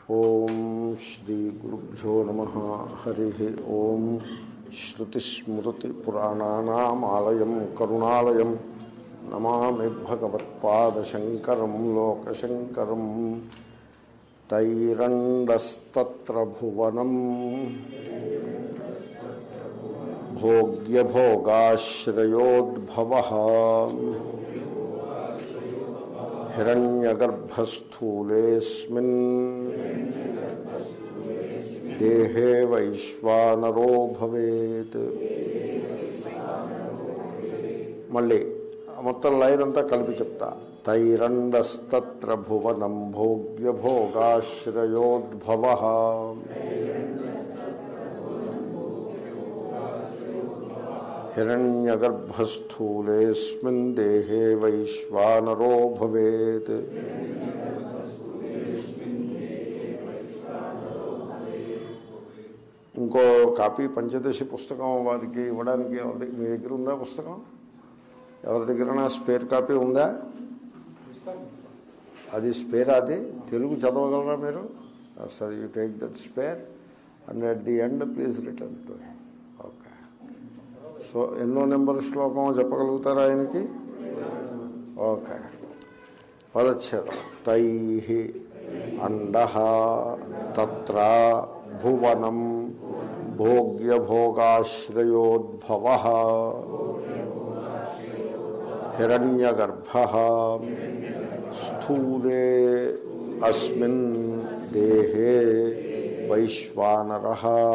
ఓం శ్రీ గురుభ్యో నమ హరి ఓం శ్రుతిస్మృతిపురాణానామాలయం కరుణాలయం నమామి భగవత్పాదశంకరం లోకశంకరం తైరండస్తత్ర భువనం భోగ్యభోగాశ్రయోద్భవ హిరణ్యగర్భస్థూలేస్మిన్ దేహే వైశ్వానరో భవేత్ మళ్ళీ మొత్తం లైన్ అంతా కలిపి చెప్తా తైరండస్తత్ర భువనం భోగ్యభోగాశ్రయోద్భవ హిరణ్యగర్భస్థూలేస్మిన్ దేహే వైశ్వానరో భవేత్ ఇంకో కాపీ పంచదశి పుస్తకం వారికి ఇవ్వడానికి ఎవరి మీ దగ్గర ఉందా పుస్తకం ఎవరి దగ్గర స్పేర్ కాపీ ఉందా అది స్పేర్ అది తెలుగు చదవగలరా మీరు సరే you take that spare and at the end please return to okay so ఎన్నో నెంబర్ శ్లోకం చెప్పగలుగుతారా ఆయనకి ఓకే పదచ్ఛేదం తై అండ తత్ర భువనం భోగ్యభోగాశ్రయోద్భవ హిరణ్యగర్భ స్థూలే అస్మిన్ దేహే వైశ్వానర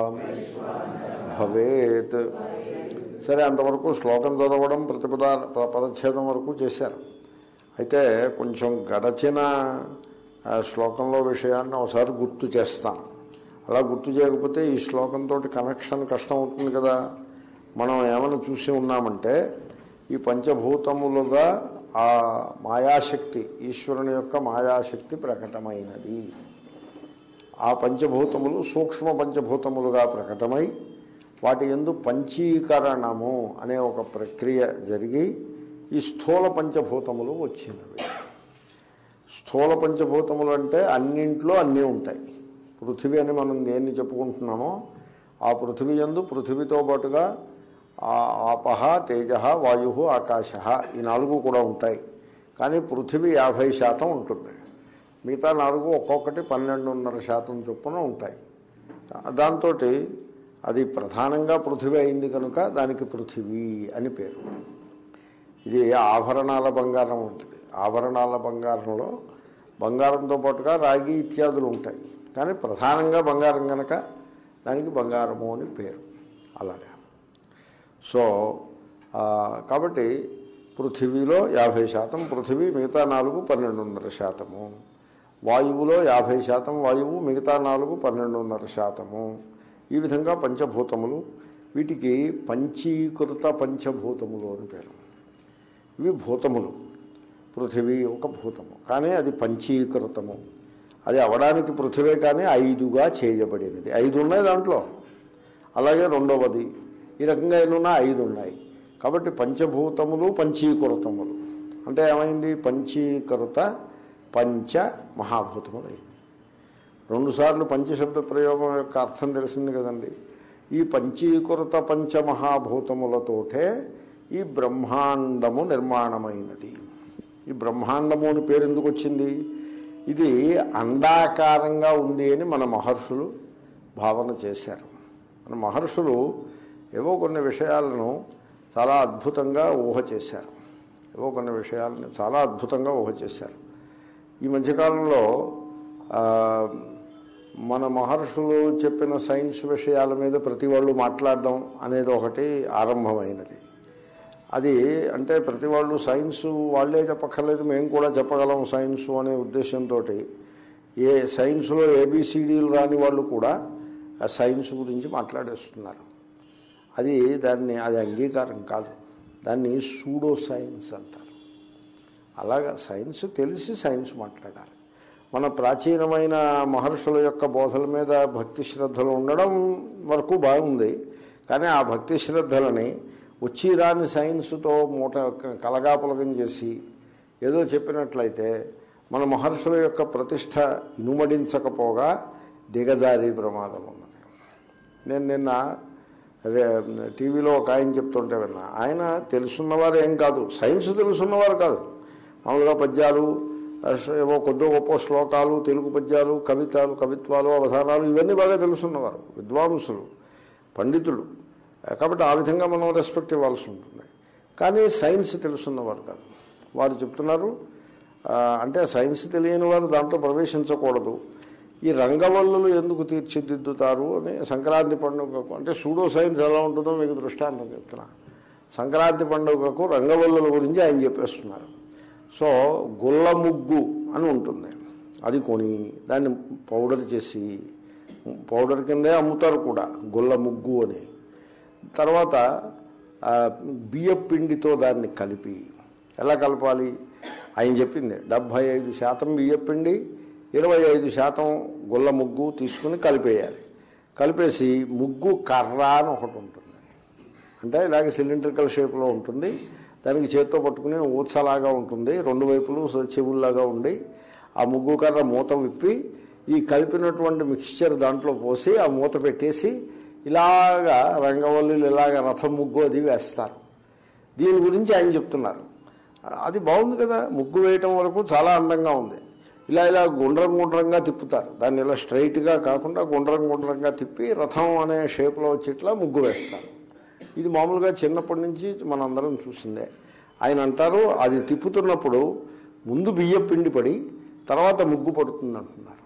భవేత్ సరే అంతవరకు శ్లోకం చదవడం ప్రతిపదా పదచ్ఛేదం వరకు చేశారు అయితే కొంచెం గడచిన ఆ శ్లోకంలో విషయాన్ని ఒకసారి గుర్తు చేస్తాను అలా గుర్తు చేయకపోతే ఈ శ్లోకంతో కనెక్షన్ కష్టం అవుతుంది కదా మనం ఏమైనా చూసి ఉన్నామంటే ఈ పంచభూతములుగా ఆ మాయాశక్తి ఈశ్వరుని యొక్క మాయాశక్తి ప్రకటమైనది ఆ పంచభూతములు సూక్ష్మ పంచభూతములుగా ప్రకటమై వాటి ఎందు పంచీకరణము అనే ఒక ప్రక్రియ జరిగి ఈ స్థూల పంచభూతములు వచ్చినవి స్థూల పంచభూతములు అంటే అన్నింట్లో అన్నీ ఉంటాయి పృథివీ అని మనం దేన్ని చెప్పుకుంటున్నామో ఆ పృథివీ ఎందు పృథివీతో పాటుగా ఆ ఆపహ తేజ వాయు ఆకాశ ఈ నాలుగు కూడా ఉంటాయి కానీ పృథివీ యాభై శాతం ఉంటుంది మిగతా నాలుగు ఒక్కొక్కటి పన్నెండున్నర శాతం చొప్పున ఉంటాయి దాంతో అది ప్రధానంగా పృథివీ అయింది కనుక దానికి పృథివీ అని పేరు ఇది ఆభరణాల బంగారం ఉంటుంది ఆభరణాల బంగారంలో బంగారంతో పాటుగా రాగి ఇత్యాదులు ఉంటాయి కానీ ప్రధానంగా బంగారం కనుక దానికి బంగారము అని పేరు అలాగా సో కాబట్టి పృథివీలో యాభై శాతం పృథివీ మిగతా నాలుగు పన్నెండున్నర శాతము వాయువులో యాభై శాతం వాయువు మిగతా నాలుగు పన్నెండున్నర శాతము ఈ విధంగా పంచభూతములు వీటికి పంచీకృత పంచభూతములు అని పేరు ఇవి భూతములు పృథివీ ఒక భూతము కానీ అది పంచీకృతము అది అవడానికి పృథివే కానీ ఐదుగా చేయబడినది ఐదు ఉన్నాయి దాంట్లో అలాగే రెండవది ఈ రకంగా ఎన్నున్నా ఐదు ఉన్నాయి కాబట్టి పంచభూతములు పంచీకృతములు అంటే ఏమైంది పంచీకృత పంచ మహాభూతములు అయింది రెండుసార్లు పంచశబ్ద ప్రయోగం యొక్క అర్థం తెలిసింది కదండి ఈ పంచీకృత పంచమహాభూతములతోటే ఈ బ్రహ్మాండము నిర్మాణమైనది ఈ బ్రహ్మాండము అని పేరు ఎందుకు వచ్చింది ఇది అండాకారంగా ఉంది అని మన మహర్షులు భావన చేశారు మన మహర్షులు ఏవో కొన్ని విషయాలను చాలా అద్భుతంగా ఊహ చేశారు ఏవో కొన్ని విషయాలని చాలా అద్భుతంగా ఊహ చేశారు ఈ మధ్యకాలంలో మన మహర్షులు చెప్పిన సైన్స్ విషయాల మీద ప్రతి వాళ్ళు మాట్లాడడం అనేది ఒకటి ఆరంభమైనది అది అంటే ప్రతి వాళ్ళు సైన్స్ వాళ్ళే చెప్పక్కర్లేదు మేము కూడా చెప్పగలం సైన్స్ అనే ఉద్దేశంతో ఏ సైన్స్లో ఏబిసిడీలు రాని వాళ్ళు కూడా ఆ సైన్స్ గురించి మాట్లాడేస్తున్నారు అది దాన్ని అది అంగీకారం కాదు దాన్ని సూడో సైన్స్ అంటారు అలాగా సైన్స్ తెలిసి సైన్స్ మాట్లాడాలి మన ప్రాచీనమైన మహర్షుల యొక్క బోధల మీద భక్తి శ్రద్ధలు ఉండడం వరకు బాగుంది కానీ ఆ భక్తి శ్రద్ధలని వచ్చి రాని సైన్స్తో మూట కలగాపులగం చేసి ఏదో చెప్పినట్లయితే మన మహర్షుల యొక్క ప్రతిష్ట ఇనుమడించకపోగా దిగజారి ప్రమాదం ఉన్నది నేను నిన్న రే- టీవీలో ఒక ఆయన చెప్తుంటే విన్నా ఆయన తెలుసున్నవారు ఏం కాదు సైన్స్ తెలుసున్నవారు కాదు మామూలుగా పద్యాలు అస- ఏవో కొద్దో గొప్ప శ్లోకాలు తెలుగు పద్యాలు కవితలు కవిత్వాలు అవధానాలు ఇవన్నీ బాగా తెలుసున్నవారు విద్వాంసులు పండితులు కాబట్టి ఆ విధంగా మనం రెస్పెక్ట్ ఇవ్వాల్సి ఉంటుంది కానీ సైన్స్ తెలుసున్నవారు కాదు వారు చెప్తున్నారు ఆ, అంటే సైన్స్ తెలియని వారు దాంట్లో ప్రవేశించకూడదు ఈ రంగవల్లులు ఎందుకు తీర్చిదిద్దుతారు అని సంక్రాంతి పండుగకు అంటే సూడో సైన్స్ ఎలా ఉంటుందో మీకు దృష్టాంతం చెప్తున్నా సంక్రాంతి పండుగకు రంగవల్లుల గురించి ఆయన చెప్పేస్తున్నారు సో గుల్ల ముగ్గు అని ఉంటుంది అది కొని దాన్ని పౌడర్ చేసి పౌడర్ కిందే అమ్ముతారు కూడా గుల్ల ముగ్గు అని తర్వాత ఆ, బియ్యం పిండితో దాన్ని కలిపి ఎలా కలపాలి ఆయన చెప్పింది డెబ్భై ఐదు శాతం బియ్యం పిండి ఇరవై ఐదు శాతం గుల్ల ముగ్గు తీసుకుని కలిపేయాలి కలిపేసి ముగ్గు కర్ర అని ఒకటి ఉంటుంది అంటే ఇలాగే సిలిండ్రికల్ షేప్లో ఉంటుంది దానికి చేత్తో పట్టుకుని ఊత్సలాగా ఉంటుంది రెండు వైపులు చెవుల్లాగా ఉండి ఆ ముగ్గు కర్ర మూత విప్పి ఈ కలిపినటువంటి మిక్స్చర్ దాంట్లో పోసి ఆ మూత పెట్టేసి ఇలాగా రంగవల్లులు ఇలాగ రథం ముగ్గు అది వేస్తారు దీని గురించి ఆయన చెప్తున్నారు అది బాగుంది కదా ముగ్గు వేయటం వరకు చాలా అందంగా ఉంది ఇలా ఇలా గుండ్రం గుండ్రంగా తిప్పుతారు దాన్ని ఇలా స్ట్రైట్గా కాకుండా గుండ్రం గుండ్రంగా తిప్పి రథం అనే షేప్లో వచ్చేట్లా ముగ్గు వేస్తారు ఇది మామూలుగా చిన్నప్పటి నుంచి మనందరం చూసిందే ఆయన అంటారు అది తిప్పుతున్నప్పుడు ముందు బియ్యం పిండి పడి తర్వాత ముగ్గు పడుతుంది అంటున్నారు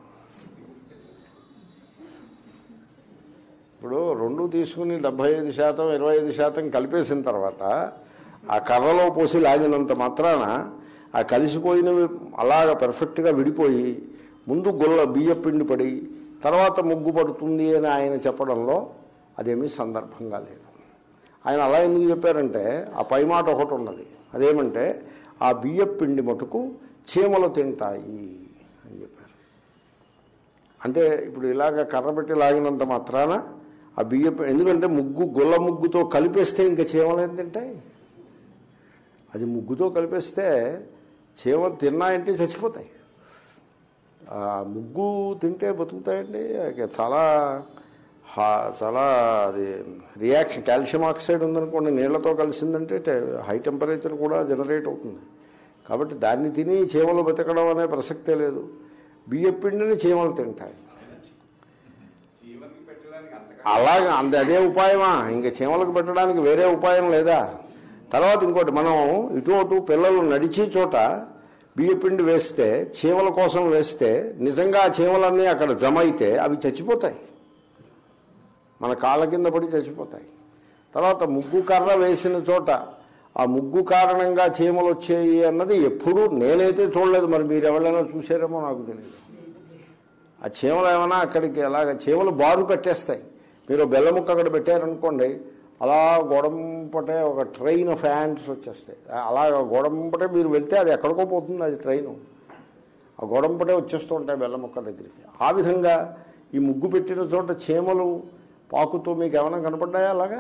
ఇప్పుడు రెండు తీసుకుని డెబ్భై ఐదు శాతం ఇరవై ఐదు శాతం కలిపేసిన తర్వాత ఆ కర్రలో పోసి లాగినంత మాత్రాన ఆ కలిసిపోయినవి అలాగ పెర్ఫెక్ట్గా విడిపోయి ముందు గుల్ల బియ్య పిండి పడి తర్వాత ముగ్గు పడుతుంది అని ఆయన చెప్పడంలో అదేమీ సందర్భంగా లేదు ఆయన అలా ఎందుకు చెప్పారంటే ఆ పై మాట ఒకటి ఉన్నది అదేమంటే ఆ బియ్య పిండి మటుకు చీమలు తింటాయి అని చెప్పారు అంటే ఇప్పుడు ఇలాగ కర్ర పెట్టి లాగినంత మాత్రాన ఆ బియ్య పి- ఎందుకంటే ముగ్గు గుల్ల ముగ్గుతో కలిపేస్తే ఇంకా చీమలు ఏం తింటాయి అది ముగ్గుతో కలిపేస్తే చీమలు తిన్నాయంటే చచ్చిపోతాయి ఆ ముగ్గు తింటే బతుకుతాయండి అది చాలా హా- చాలా అది రియాక్షన్ కాల్షియం ఆక్సైడ్ ఉందనుకోండి నీళ్లతో కలిసిందంటే టె- హై టెంపరేచర్ కూడా జనరేట్ అవుతుంది కాబట్టి దాన్ని తిని చీమలు బతకడం అనే ప్రసక్తే లేదు బియ్య పిండిని చీమలు తింటాయి జీవన్కి పెట్టడానికి అంతగా అలాగే అంత అదే ఉపాయమా ఇంకా చీమలకు పెట్టడానికి వేరే ఉపాయం లేదా తర్వాత ఇంకోటి మనం ఇటు అటు పిల్లలు నడిచే చోట బియ్యపిండి వేస్తే చీమల కోసం వేస్తే నిజంగా ఆ చీమలన్నీ అక్కడ జమ అయితే అవి చచ్చిపోతాయి మన కాళ్ళ కింద పడి చచ్చిపోతాయి తర్వాత ముగ్గు కర్ర వేసిన చోట ఆ ముగ్గు కారణంగా చీమలు వచ్చాయి అన్నది ఎప్పుడూ నేనైతే చూడలేదు మరి మీరు ఎవరైనా చూసారేమో నాకు తెలియదు ఆ చీమలు ఏమైనా అక్కడికి అలాగ చీమలు బారు కట్టేస్తాయి మీరు బెల్ల ముక్క అక్కడ పెట్టారనుకోండి అలా గోడంపటే ఒక ట్రైన్ ఆఫ్ హ్యాండ్స్ వచ్చేస్తాయి అలా గోడంపటే మీరు వెళ్తే అది ఎక్కడికో పోతుంది అది ట్రైను ఆ గోడంపటే వచ్చేస్తూ ఉంటాయి బెల్ల ముక్క దగ్గరికి ఆ విధంగా ఈ ముగ్గు పెట్టిన చోట చీమలు పాకుతూ మీకు ఏమైనా కనపడ్డాయా అలాగా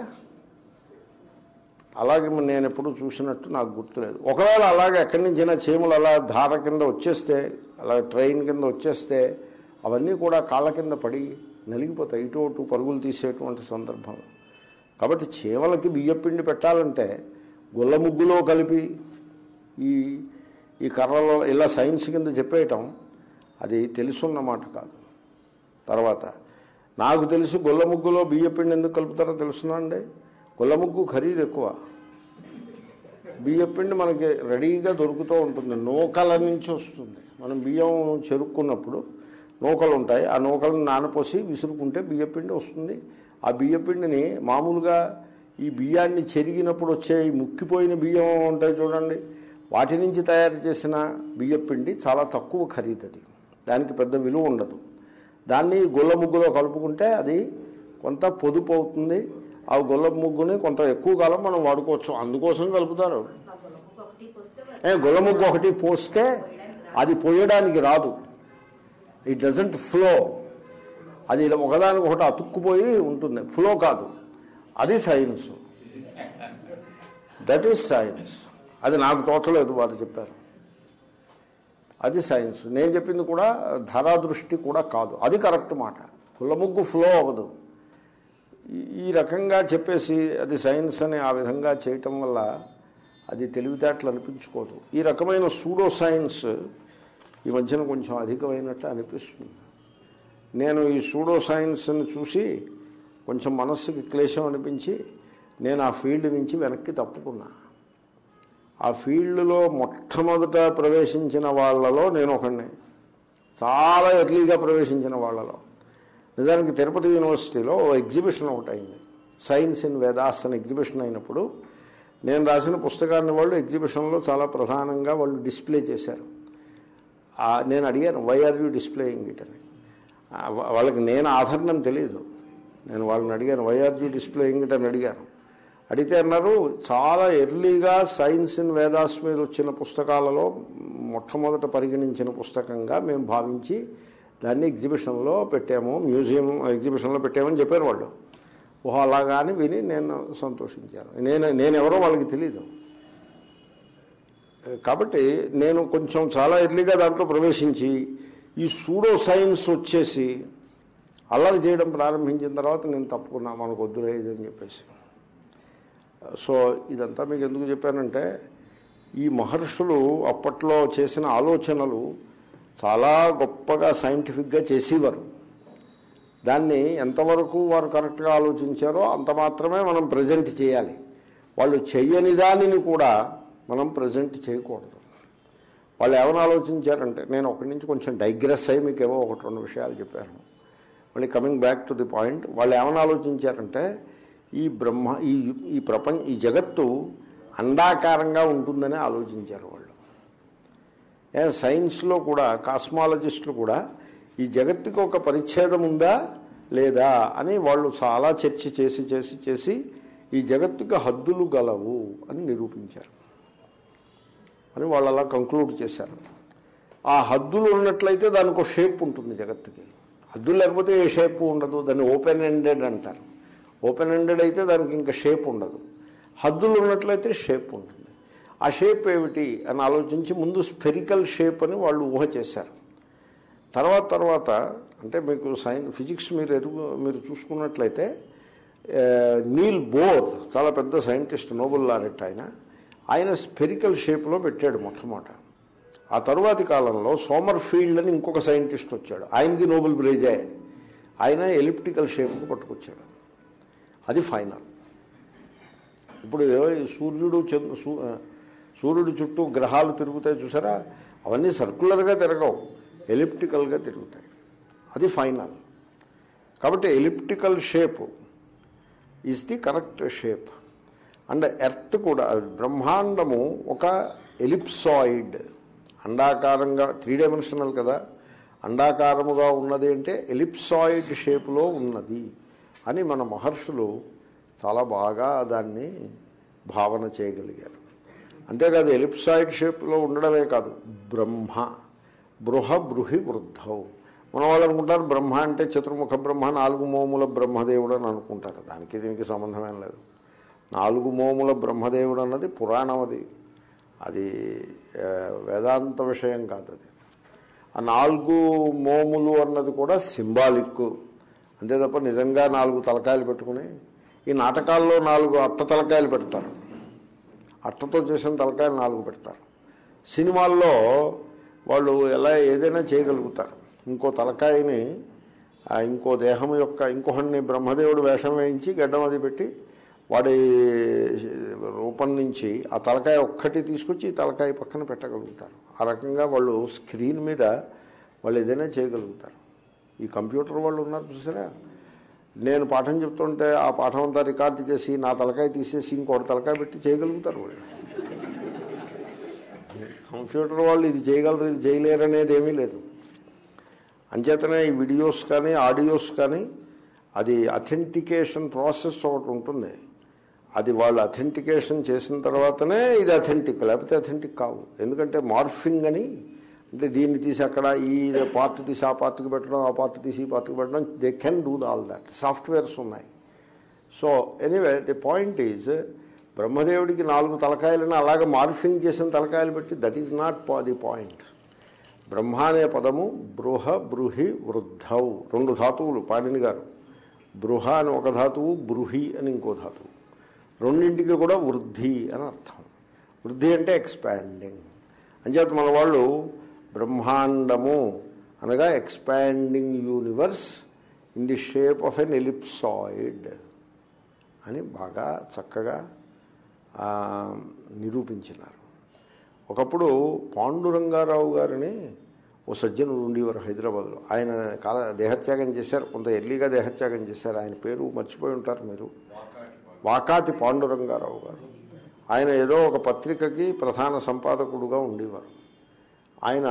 అలాగే నేను ఎప్పుడు చూసినట్టు నాకు గుర్తులేదు ఒకవేళ అలాగే ఎక్కడి నుంచైనా చీమలు అలా ధార కింద వచ్చేస్తే అలా ట్రైన్ కింద వచ్చేస్తే అవన్నీ కూడా కాళ్ళ కింద పడి నలిగిపోతాయి ఇటు అటు పరుగులు తీసేటువంటి సందర్భంలో కాబట్టి చీమలకి బియ్యపిండి పెట్టాలంటే గుల్ల ముగ్గులో కలిపి ఈ ఈ కర్రలో ఇలా సైన్స్ కింద చెప్పేయటం అది తెలుసున్న మాట కాదు తర్వాత నాకు తెలిసి గొల్ల ముగ్గులో బియ్యపిండి ఎందుకు కలుపుతారో తెలుసునా అండి గొల్ల ముగ్గు ఖరీదు ఎక్కువ బియ్యపిండి మనకి రెడీగా దొరుకుతూ ఉంటుంది నూకల నుంచి వస్తుంది మనం బియ్యం చెరుక్కున్నప్పుడు నూకలు ఉంటాయి ఆ నూకలను నానపోసి విసురుకుంటే బియ్యపిండి వస్తుంది ఆ బియ్యపిండిని మామూలుగా ఈ బియ్యాన్ని చెరిగినప్పుడు వచ్చే ఈ ముక్కిపోయిన బియ్యం ఉంటాయి చూడండి వాటి నుంచి తయారు చేసిన బియ్యపిండి చాలా తక్కువ ఖరీదది దానికి పెద్ద విలువ ఉండదు దాన్ని గుల్ల ముగ్గులో కలుపుకుంటే అది కొంత పొదుపు అవుతుంది ఆ గుల్ల ముగ్గుని కొంత ఎక్కువ కాలం మనం వాడుకోవచ్చు అందుకోసం కలుపుతారు ఏ గుల్ల ముగ్గు ఒకటి పోస్తే అది పోయడానికి రాదు ఇట్ డజంట్ ఫ్లో అది ఇలా ఒకదానికి ఒకటి అతుక్కుపోయి ఉంటుంది ఫ్లో కాదు అది సైన్స్ దట్ ఈస్ సైన్స్ అది నాకు తోచలేదు వారు చెప్పారు అది సైన్స్ నేను చెప్పింది కూడా ధరాదృష్టి కూడా కాదు అది కరెక్ట్ మాట కులముగ్గు ఫ్లో అవ్వదు ఈ- ఈ రకంగా చెప్పేసి అది సైన్స్ అని ఆ విధంగా చేయటం వల్ల అది తెలివితేటలు అనిపించుకోదు ఈ రకమైన సూడో సైన్స్ ఈ మధ్యన కొంచెం అధికమైనట్టు అనిపిస్తుంది నేను ఈ సూడో సైన్స్ని చూసి కొంచెం మనస్సుకి క్లేశం అనిపించి నేను ఆ ఫీల్డ్ నుంచి వెనక్కి తప్పుకున్నా ఆ ఫీల్డ్లో మొట్టమొదట ప్రవేశించిన వాళ్ళలో నేను ఒకడిని చాలా ఎర్లీగా ప్రవేశించిన వాళ్ళలో నిజానికి తిరుపతి యూనివర్సిటీలో ఓ ఎగ్జిబిషన్ ఒకటి అయింది సైన్స్ ఇన్ వేదాస్ అని ఎగ్జిబిషన్ అయినప్పుడు నేను రాసిన పుస్తకాన్ని వాళ్ళు ఎగ్జిబిషన్లో చాలా ప్రధానంగా వాళ్ళు డిస్ప్లే చేశారు ఆ, నేను అడిగాను why are you displaying it అని ఆ, వా- వాళ్ళకి నేను ఆధారణం తెలియదు నేను వాళ్ళని అడిగాను why are you displaying it అని అడిగాను అడిగితే అన్నారు చాలా ఎర్లీగా సైన్స్ ఇన్ వేదాస్ మీద వచ్చిన పుస్తకాలలో మొట్టమొదట పరిగణించిన పుస్తకంగా మేము భావించి దాన్ని ఎగ్జిబిషన్లో పెట్టాము మ్యూజియం ఎగ్జిబిషన్లో పెట్టామని చెప్పారు వాళ్ళు ఓహో అలాగా అని విని నేను సంతోషించాను నేను నేను ఎవరో వాళ్ళకి తెలీదు కాబట్టి నేను కొంచెం చాలా ఎర్లీగా దాంట్లో ప్రవేశించి ఈ సూడో సైన్స్ వచ్చేసి అల్లరి చేయడం ప్రారంభించిన తర్వాత నేను తప్పుకున్నా మనకు వద్దులే ఇది అని చెప్పేసి సో ఇదంతా మీకు ఎందుకు చెప్పానంటే ఈ మహర్షులు అప్పట్లో చేసిన ఆలోచనలు చాలా గొప్పగా సైంటిఫిక్గా చేసేవారు దాన్ని ఎంతవరకు వారు కరెక్ట్గా ఆలోచించారో అంత మాత్రమే మనం ప్రజెంట్ చేయాలి వాళ్ళు చెయ్యని దానిని కూడా మనం ప్రజెంట్ చేయకూడదు వాళ్ళు ఏమైనా ఆలోచించారంటే నేను ఒకటి నుంచి కొంచెం డైగ్రెస్ అయ్యి మీకు ఏవో ఒకటి రెండు విషయాలు చెప్పాను మళ్ళీ coming back to the point వాళ్ళు ఏమైనా ఆలోచించారంటే ఈ బ్రహ్మ ఈ ఈ ప్రపంచ ఈ జగత్తు అండాకారంగా ఉంటుందని ఆలోచించారు వాళ్ళు ఏ సైన్స్లో కూడా కాస్మాలజిస్టులు కూడా ఈ జగత్తుకి ఒక పరిచ్ఛేదం ఉందా లేదా అని వాళ్ళు చాలా చర్చ చేసి చేసి చేసి ఈ జగత్తుకి హద్దులు గలవు అని నిరూపించారు అని వాళ్ళు అలా కంక్లూడ్ చేశారు ఆ హద్దులు ఉన్నట్లయితే దానికి ఒక షేప్ ఉంటుంది జగత్తుకి హద్దులు లేకపోతే ఏ షేప్ ఉండదు దాన్ని ఓపెన్ ఎండెడ్ అంటారు ఓపెన్ ఎండెడ్ అయితే దానికి ఇంకా షేప్ ఉండదు హద్దులు ఉన్నట్లయితే షేప్ ఉంటుంది ఆ షేప్ ఏమిటి అని ఆలోచించి ముందు స్పెరికల్ షేప్ అని వాళ్ళు ఊహ చేశారు తర్వాత తర్వాత అంటే మీకు సైన్ ఫిజిక్స్ మీరు ఎరుగు మీరు చూసుకున్నట్లయితే ఆ, నీల్ బోర్ చాలా పెద్ద సైంటిస్ట్ నోబెల్ లారెట్ ఆయన ఆయన స్పెరికల్ షేప్లో పెట్టాడు మొట్టమొదట ఆ తరువాతి కాలంలో సోమర్ ఫీల్డ్ అని ఇంకొక సైంటిస్ట్ వచ్చాడు ఆయనకి నోబెల్ ప్రైజే ఆయన ఎలిప్టికల్ షేప్కి పట్టుకొచ్చాడు అది ఫైనల్ ఇప్పుడు ఈ సూర్యుడు చంద్రు సూ- ఆ, సూర్యుడు చుట్టూ గ్రహాలు తిరుగుతాయి చూసారా అవన్నీ సర్కులర్గా తిరగవు ఎలిప్టికల్గా తిరుగుతాయి అది ఫైనల్ కాబట్టి elliptical shape is the correct shape and earth కూడా బ్రహ్మాండము ఒక ఎలిప్సాయిడ్ అండాకారంగా త్రీ డైమెన్షనల్ కదా అండాకారముగా ఉన్నది అంటే ఎలిప్సాయిడ్ షేపులో ఉన్నది అని మన మహర్షులు చాలా బాగా దాన్ని భావన చేయగలిగారు అంతేకాదు ఎలిప్సాయిడ్ షేప్లో ఉండడమే కాదు బ్రహ్మ బృహ బృహి వృద్ధౌ మన వాళ్ళు అనుకుంటారు బ్రహ్మ అంటే చతుర్ముఖ బ్రహ్మ నాలుగు మోముల బ్రహ్మదేవుడు అని అనుకుంటారు దానికి దీనికి సంబంధమేం లేదు నాలుగు మోముల బ్రహ్మదేవుడు అన్నది పురాణం అది అది ఆ, వేదాంత విషయం కాదు అది ఆ నాలుగు మోములు అన్నది కూడా సింబాలిక్ అంతే తప్ప నిజంగా నాలుగు తలకాయలు పెట్టుకుని ఈ నాటకాల్లో నాలుగు అట్ట తలకాయలు పెడతారు అట్టతో చేసిన తలకాయలు నాలుగు పెడతారు సినిమాల్లో వాళ్ళు ఎలా ఏదైనా చేయగలుగుతారు ఇంకో తలకాయని ఆ ఇంకో దేహం యొక్క ఇంకొకడిని బ్రహ్మదేవుడు వేషం వేయించి గడ్డం అది పెట్టి వాడి రూపం నుంచి ఆ తలకాయ ఒక్కటి తీసుకొచ్చి ఈ తలకాయ పక్కన పెట్టగలుగుతారు ఆ రకంగా వాళ్ళు స్క్రీన్ మీద వాళ్ళు ఏదైనా చేయగలుగుతారు ఈ కంప్యూటర్ వాళ్ళు ఉన్నారు చూసారా నేను పాఠం చెప్తుంటే ఆ పాఠం అంతా రికార్డు చేసి నా తలకాయ తీసేసి ఇంకోటి తలకాయ పెట్టి చేయగలుగుతారు వాళ్ళు కంప్యూటర్ వాళ్ళు ఇది చేయగలరు ఇది చేయలేరు అనేది ఏమీ లేదు అంచేతనే ఈ వీడియోస్ కానీ ఆడియోస్ కానీ అది అథెంటికేషన్ ప్రాసెస్ ఒకటి ఉంటుంది అది వాళ్ళు అథెంటికేషన్ చేసిన తర్వాతనే ఇది అథెంటిక్ లేకపోతే అథెంటిక్ కావు ఎందుకంటే మార్ఫింగ్ అని అంటే దీన్ని తీసి అక్కడ ఈ పార్ట్ తీసి ఆ పార్ట్కి పెట్టడం ఆ పార్ట్ తీసి ఈ పార్ట్కి పెట్టడం they can do all that softwares ఉన్నాయి so anyway the point is బ్రహ్మదేవుడికి నాలుగు తలకాయలను అలాగే మార్ఫింగ్ చేసిన తలకాయలు పెట్టి that is not the point Brahma అనే పదము బృహ బృహి వృద్ధౌ రెండు ధాతువులు పాడిని గారు బృహ అని ఒక ధాతువు బృహి అని ఇంకో ధాతువు రెండింటికి కూడా వృద్ధి అని అర్థం వృద్ధి అంటే ఎక్స్పాండింగ్ అంచేత మన వాళ్ళు బ్రహ్మాండము అనగా expanding universe in the shape of an ellipsoid అని బాగా చక్కగా ఆ, నిరూపించినారు ఒకప్పుడు పాండురంగారావు గారిని ఓ సజ్జనుడు ఉండేవారు హైదరాబాద్లో ఆయన కాల దేహత్యాగం చేశారు కొంత ఎర్లీగా దేహత్యాగం చేశారు ఆయన పేరు మర్చిపోయి ఉంటారు మీరు వాకాటి పాండురంగారావు గారు ఆయన ఏదో ఒక పత్రికకి ప్రధాన సంపాదకుడుగా ఉండేవారు ఆయన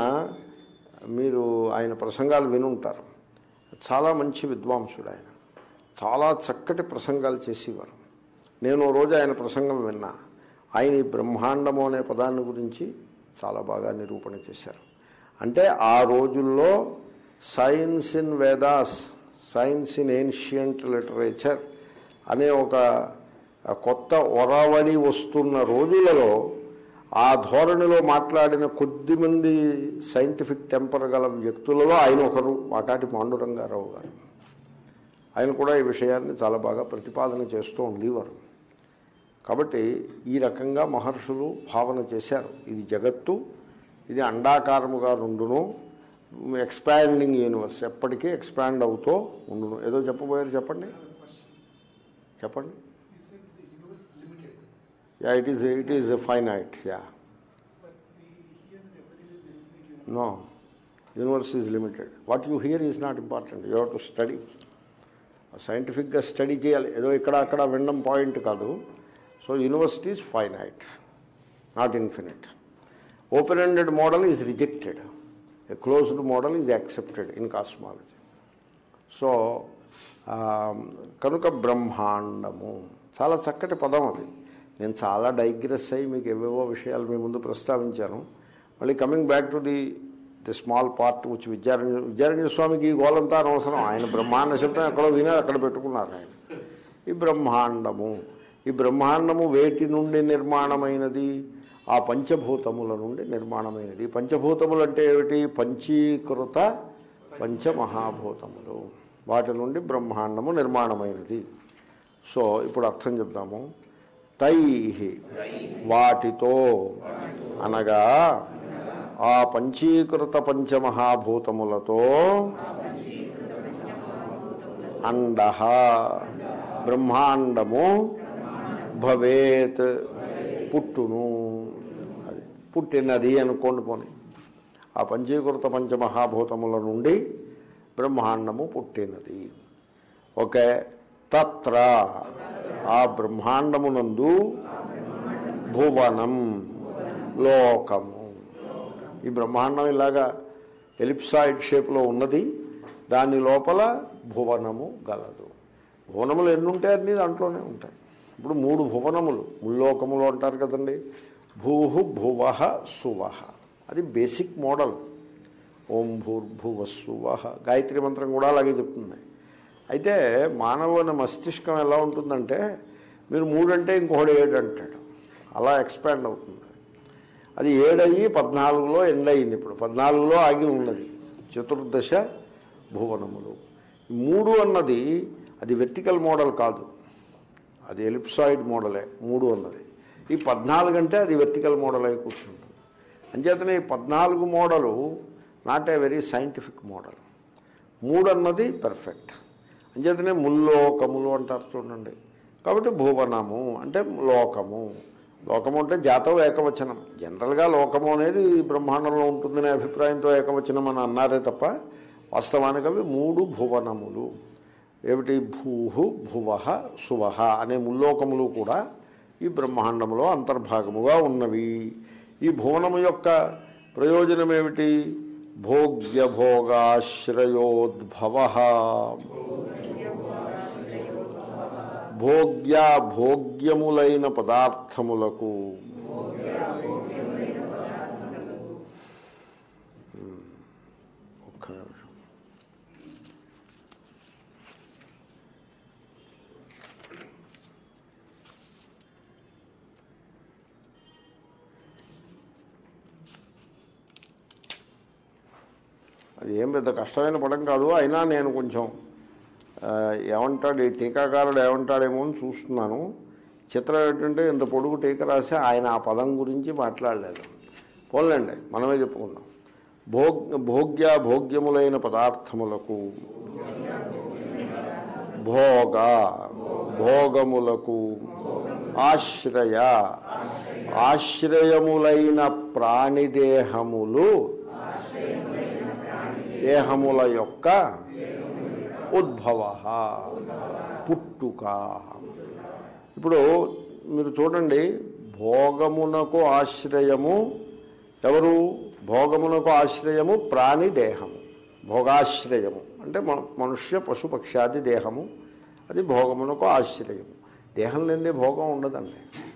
మీరు ఆయన ప్రసంగాలు వినుంటారు చాలా మంచి విద్వాంసుడు ఆయన చాలా చక్కటి ప్రసంగాలు చేసేవారు నేను ఓ రోజు ఆయన ప్రసంగం విన్నా ఆయన ఈ బ్రహ్మాండము అనే పదాన్ని గురించి చాలా బాగా నిరూపణ చేశారు అంటే ఆ రోజుల్లో science in Vedas science in ancient literature అనే ఒక కొత్త ఒరవడి వస్తున్న రోజులలో ఆ ధోరణిలో మాట్లాడిన కొద్దిమంది సైంటిఫిక్ టెంపర్ గల వ్యక్తులలో ఆయన ఒకరు వాకాటి పాండురంగారావు గారు ఆయన కూడా ఈ విషయాన్ని చాలా బాగా ప్రతిపాదన చేస్తూ ఉండేవారు కాబట్టి ఈ రకంగా మహర్షులు భావన చేశారు ఇది జగత్తు ఇది అండాకారముగా రెండును ఎక్స్పాండింగ్ యూనివర్స్ ఎప్పటికీ ఎక్స్పాండ్ అవుతూ ఉండును ఏదో చెప్పబోయారు చెప్పండి చెప్పండి You said the universe is limited, yeah it is it is finite yeah but we hear that everything is infinite universe. No universe is limited what you hear is not important you have to study సైంటిఫిక్గా study చేయాలి ఏదో ఇక్కడ అక్కడ వినడం point కాదు so university is finite not infinite open ended model is rejected a closed model is accepted in cosmology so ఆ, కనుక బ్రహ్మాండము చాలా చక్కటి పదం అది నేను చాలా డైగ్రెస్ అయ్యి మీకు ఏవేవో విషయాలు మీ ముందు ప్రస్తావించాను మళ్ళీ coming back to the the small part which Vidyaranya Vidyaranya స్వామికి ఈ గోలంతా అనవసరం ఆయన బ్రహ్మాండ శబ్దం ఎక్కడో వినారు అక్కడ పెట్టుకున్నారు ఆయన ఈ బ్రహ్మాండము ఈ బ్రహ్మాండము వేటి నుండి నిర్మాణమైనది ఆ పంచభూతముల నుండి నిర్మాణమైనది పంచభూతములు అంటే ఏమిటి పంచీకృత పంచమహాభూతములు వాటి నుండి బ్రహ్మాండము నిర్మాణమైనది సో ఇప్పుడు అర్థం చెప్దాము తై వాటితో అనగా ఆ పంచీకృత పంచమహాభూతములతో అండ బ్రహ్మాండము భవేత్ పుట్టును అది పుట్టినది అనుకోండి పోనీ ఆ పంచీకృత పంచమహాభూతముల నుండి బ్రహ్మాండము పుట్టినది ఓకే తత్ర ఆ బ్రహ్మాండమునందు భువనం లోకము ఈ బ్రహ్మాండం ఇలాగా ఎలిప్సాయిడ్ షేప్లో ఉన్నది దాని లోపల భువనము గలదు భువనములు ఎన్ని ఉంటాయి అన్నీ దాంట్లోనే ఉంటాయి ఇప్పుడు మూడు భువనములు ముల్లోకములు అంటారు కదండి భూహు భువ సువహ అది బేసిక్ మోడల్ ఓం భూర్భువ సువహ గాయత్రి మంత్రం కూడా అలాగే చెప్తుంది అయితే మానవుని మస్తిష్కం ఎలా ఉంటుందంటే మీరు మూడంటే ఇంకొకడు ఏడు అంటాడు అలా ఎక్స్పాండ్ అవుతుంది అది ఏడయ్యి పద్నాలుగులో ఎండ్ అయింది ఇప్పుడు పద్నాలుగులో ఆగి ఉన్నది చతుర్దశ భువనములు ఈ మూడు అన్నది అది వెర్టికల్ మోడల్ కాదు అది ఎలిప్సాయిడ్ మోడలే మూడు అన్నది ఈ పద్నాలుగు అంటే అది వెర్టికల్ మోడల్ అయి కూర్చుంటుంది అంచేతనే ఈ పద్నాలుగు model not a very scientific model మూడు అన్నది పర్ఫెక్ట్ అంచేతనే ముల్లోకములు అంటారు చూడండి కాబట్టి భువనము అంటే లోకము లోకము అంటే జాతం ఏకవచనం జనరల్గా లోకము అనేది ఈ బ్రహ్మాండంలో ఉంటుందనే అభిప్రాయంతో ఏకవచనం అని అన్నారే తప్ప వాస్తవానికి అవి మూడు భువనములు ఏమిటి భూహు భువహ సువహ అనే ముల్లోకములు కూడా ఈ బ్రహ్మాండములో అంతర్భాగముగా ఉన్నవి ఈ భువనము యొక్క ప్రయోజనం ఏమిటి భోగ్య భోగాశ్రయోద్భవ భోగ్య భోగ్యములైన పదార్థములకు ఒక్క నిమిషం ఇది ఏం పెద్ద కష్టమైన పదం కాదు అయినా నేను కొంచెం ఆ, ఏమంటాడు ఈ టీకాకారుడు ఏమంటాడేమో అని చూస్తున్నాను చిత్రం ఏంటంటే ఇంత పొడుగు టీక రాసి ఆయన ఆ పదం గురించి మాట్లాడలేదు పోన్లేండి మనమే చెప్పుకుందాం భోగ్ భోగ్య భోగ్యములైన పదార్థములకు భోగ భోగములకు ఆశ్రయ ఆశ్రయములైన ప్రాణిదేహములు దేహముల యొక్క ఉద్భవ పుట్టుక ఇప్పుడు మీరు చూడండి భోగమునకు ఆశ్రయము ఎవరు భోగమునకు ఆశ్రయము ప్రాణి దేహము భోగాశ్రయము అంటే మన- మనుష్య పశు పక్షాది దేహము అది భోగమునకు ఆశ్రయము దేహం లేనిదే భోగం ఉండదండి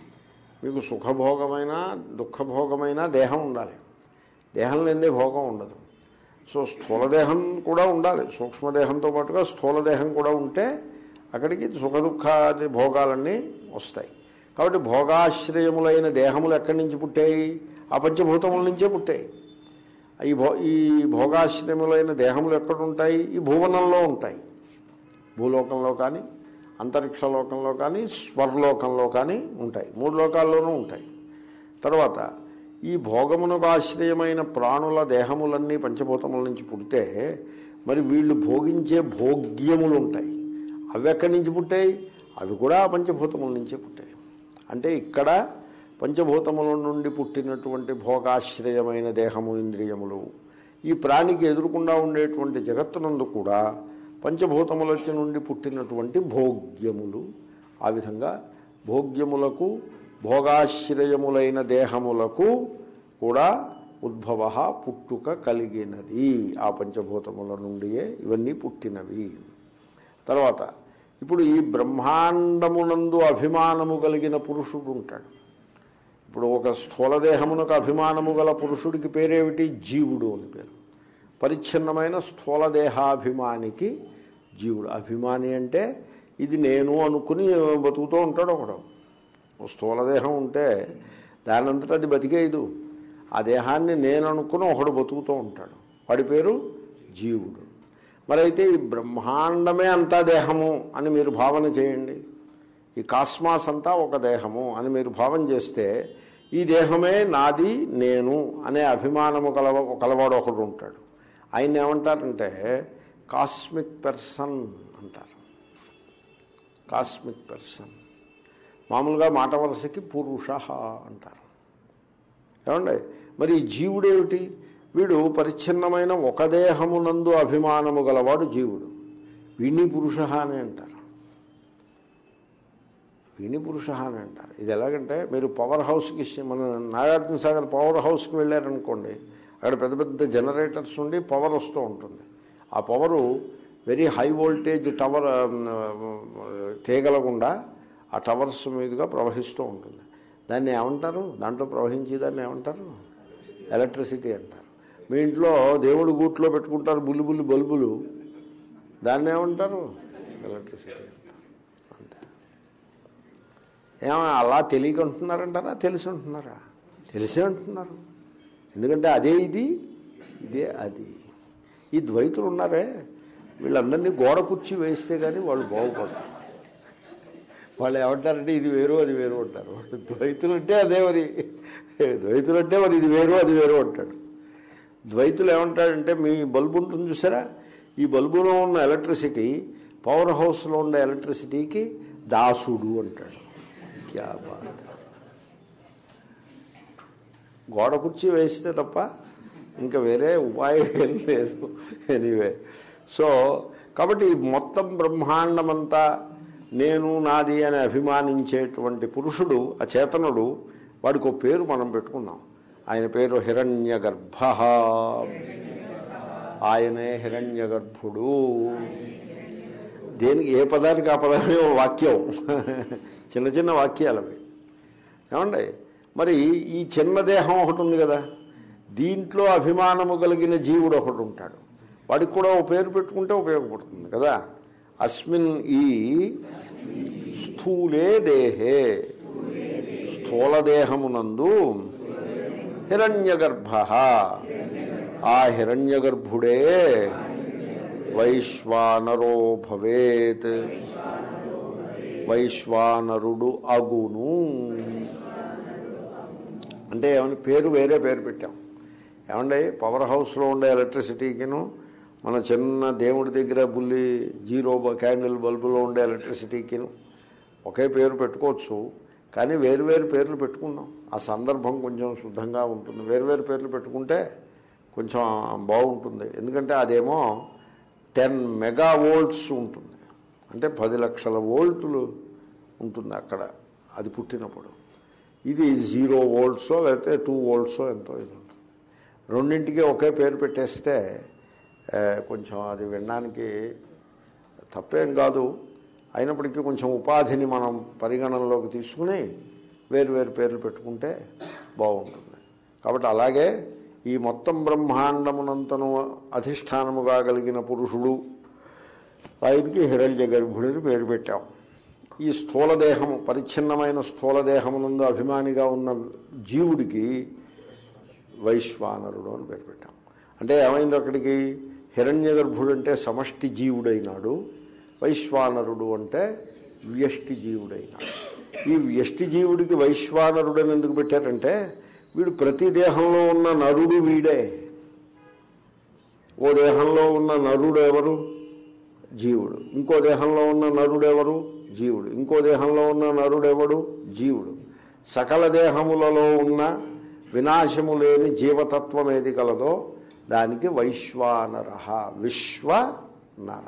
మీకు సుఖభోగమైన దుఃఖభోగమైన దేహం ఉండాలి దేహం లేనిదే భోగం ఉండదు సో స్థూలదేహం కూడా ఉండాలి సూక్ష్మదేహంతో పాటుగా స్థూలదేహం కూడా ఉంటే అక్కడికి సుఖ దుఃఖాది భోగాలన్నీ వస్తాయి కాబట్టి భోగాశ్రయములైన దేహములు ఎక్కడి నుంచి పుట్టాయి ఆ పంచభూతముల నుంచే పుట్టాయి ఈ భో ఈ భోగాశ్రయములైన దేహములు ఎక్కడ ఉంటాయి ఈ భువనంలో ఉంటాయి భూలోకంలో కానీ అంతరిక్ష లోకంలో కానీ స్వర్లోకంలో కానీ ఉంటాయి మూడు లోకాల్లోనూ ఉంటాయి తర్వాత ఈ భోగమునకు ఆశ్రయమైన ప్రాణుల దేహములన్నీ పంచభూతముల నుంచి పుడితే మరి వీళ్ళు భోగించే భోగ్యములు ఉంటాయి అవి ఎక్కడి నుంచి పుట్టాయి అవి కూడా ఆ పంచభూతముల నుంచే పుట్టాయి అంటే ఇక్కడ పంచభూతముల నుండి పుట్టినటువంటి భోగాశ్రయమైన దేహము ఇంద్రియములు ఈ ప్రాణికి ఎదురుకుండా ఉండేటువంటి జగత్తునందు కూడా పంచభూతముల నుండి పుట్టినటువంటి భోగ్యములు ఆ విధంగా భోగ్యములకు భోగాశ్రయములైన దేహములకు కూడా ఉద్భవ పుట్టుక కలిగినది ఆ పంచభూతముల నుండియే ఇవన్నీ పుట్టినవి తర్వాత ఇప్పుడు ఈ బ్రహ్మాండమునందు అభిమానము కలిగిన పురుషుడు ఉంటాడు ఇప్పుడు ఒక స్థూలదేహమునకు అభిమానము గల పురుషుడికి పేరేమిటి జీవుడు అని పేరు పరిచ్ఛిన్నమైన స్థూలదేహాభిమానికి జీవుడు అభిమాని అంటే ఇది నేను అనుకుని బతుకుతూ ఉంటాడు ఒకడు ఓ స్థూలదేహం ఉంటే దానంతటా అది బతికేయదు ఆ దేహాన్ని నేను అనుకుని ఒకడు బతుకుతూ ఉంటాడు వాడి పేరు జీవుడు మరి అయితే ఈ బ్రహ్మాండమే అంతా దేహము అని మీరు భావన చేయండి ఈ కాస్మాస్ అంతా ఒక దేహము అని మీరు భావన చేస్తే ఈ దేహమే నాది నేను అనే అభిమానము కలవ కలవాడు ఒకడు ఉంటాడు ఆయన ఏమంటారంటే కాస్మిక్ పర్సన్ అంటారు కాస్మిక్ పర్సన్ మామూలుగా మాట వరుసకి పురుష అంటారు ఏమండి మరి ఈ జీవుడేమిటి వీడు పరిచ్ఛిన్నమైన ఒక దేహమునందు అభిమానము గలవాడు జీవుడు వీణ్ణి పురుష అని అంటారు వీణి పురుష అని అంటారు ఇది ఎలాగంటే మీరు పవర్ హౌస్కి మన నాగార్జున సాగర్ పవర్ హౌస్కి వెళ్ళారనుకోండి అక్కడ పెద్ద పెద్ద జనరేటర్స్ ఉండి పవర్ వస్తూ ఉంటుంది ఆ power very high voltage tower తీగల గుండా ఆ టవర్స్ మీదుగా ప్రవహిస్తూ ఉంటుంది దాన్ని ఏమంటారు దాంట్లో ప్రవహించే దాన్ని ఏమంటారు ఎలక్ట్రిసిటీ అంటారు మీ ఇంట్లో దేవుడు గూట్లో పెట్టుకుంటారు బుల్లి బుల్లి బల్బులు దాన్ని ఏమంటారు ఎలక్ట్రిసిటీ అంతే ఏమో అలా తెలియక ఉంటున్నారంటారా తెలిసి ఉంటున్నారా తెలిసే ఉంటున్నారు ఎందుకంటే అదే ఇది ఇదే అది ఈ ద్వైతులు ఉన్నారే వీళ్ళందరినీ గోడ కుర్చీ వేస్తే కానీ వాళ్ళు బాగుపడతారు వాళ్ళు ఏమంటారంటే ఇది వేరు అది వేరు అంటారు వాళ్ళు ద్వైతులు అంటే అదే మరి ద్వైతులు అంటే మరి ఇది వేరు అది వేరు అంటాడు ద్వైతులు ఏమంటాడంటే మీ బల్బు ఉంటుంది చూసారా ఈ బల్బులో ఉన్న ఎలక్ట్రిసిటీ పవర్ హౌస్లో ఉన్న ఎలక్ట్రిసిటీకి దాసుడు అంటాడు క్యా బాత్ గోడ కుర్చీ వేస్తే తప్ప ఇంకా వేరే ఉపాయం ఏం లేదు ఎనీవే సో కాబట్టి ఈ మొత్తం బ్రహ్మాండమంతా నేను నాది అని అభిమానించేటువంటి పురుషుడు ఆ చేతనుడు వాడికి ఒక పేరు మనం పెట్టుకున్నాం ఆయన పేరు హిరణ్య గర్భ ఆయనే హిరణ్య గర్భుడు దేనికి ఏ పదానికి ఆ పదమే ఓ వాక్యం చిన్న చిన్న వాక్యాలు అవి ఏమండి మరి ఈ చిన్న దేహం ఒకటి ఉంది కదా దీంట్లో అభిమానము కలిగిన జీవుడు ఒకడు ఉంటాడు వాడికి కూడా ఓ పేరు పెట్టుకుంటే ఉపయోగపడుతుంది కదా అస్మిన్ ఈ స్థూలే దేహే స్థూల దేహమునందు హిరణ్యగర్భ ఆ హిరణ్య గర్భుడే వైశ్వానరో భవేత్ వైశ్వానరుడు అగును అంటే ఏమని పేరు వేరే పేరు పెట్టాం ఏమండి పవర్ హౌస్లో ఉండే ఎలక్ట్రిసిటీకిను మన చిన్న దేవుడి దగ్గర బుల్లి జీరో బ- క్యాండిల్ బల్బులో ఉండే ఎలక్ట్రిసిటీకిను ఒకే పేరు పెట్టుకోవచ్చు కానీ వేరువేరు పేర్లు పెట్టుకుందాం ఆ సందర్భం కొంచెం శుద్ధంగా ఉంటుంది వేరువేరు పేర్లు పెట్టుకుంటే కొంచెం బాగుంటుంది ఎందుకంటే అదేమో టెన్ మెగా వోల్ట్స్ ఉంటుంది అంటే పది లక్షల వోల్టులు ఉంటుంది అక్కడ అది పుట్టినప్పుడు ఇది జీరో వోల్ట్సో లేకపోతే టూ వోల్ట్సో ఎంతో ఇది ఉంటుంది రెండింటికి ఒకే పేరు పెట్టేస్తే ఆ, కొంచెం అది వినడానికి తప్పేం కాదు అయినప్పటికీ కొంచెం ఉపాధిని మనం పరిగణనలోకి తీసుకుని వేరు వేరు పేర్లు పెట్టుకుంటే బాగుంటుంది కాబట్టి అలాగే ఈ మొత్తం బ్రహ్మాండమునంతను అధిష్టానముగా కలిగిన పురుషుడు ఆయనకి హిరణ్య గర్భుడిని పేరు పెట్టాం ఈ స్థూల దేహము పరిచ్ఛిన్నమైన స్థూల దేహమునందు అభిమానిగా ఉన్న జీవుడికి వైశ్వానరుడు అని పేరు పెట్టాం అంటే ఏమైంది అక్కడికి హిరణ్య గర్భుడు అంటే సమష్టి జీవుడైనాడు వైశ్వానరుడు అంటే వ్యష్టి జీవుడైనాడు ఈ వ్యష్టి జీవుడికి వైశ్వానరుడు అని ఎందుకు పెట్టారంటే వీడు ప్రతి దేహంలో ఉన్న నరుడు వీడే ఓ దేహంలో ఉన్న నరుడు ఎవరు జీవుడు ఇంకో దేహంలో ఉన్న నరుడు ఎవరు జీవుడు ఇంకో దేహంలో ఉన్న నరుడు ఎవడు జీవుడు సకల దేహములలో ఉన్న వినాశము లేని జీవతత్వం ఏది కలదో దానికి వైశ్వానర విశ్వ నర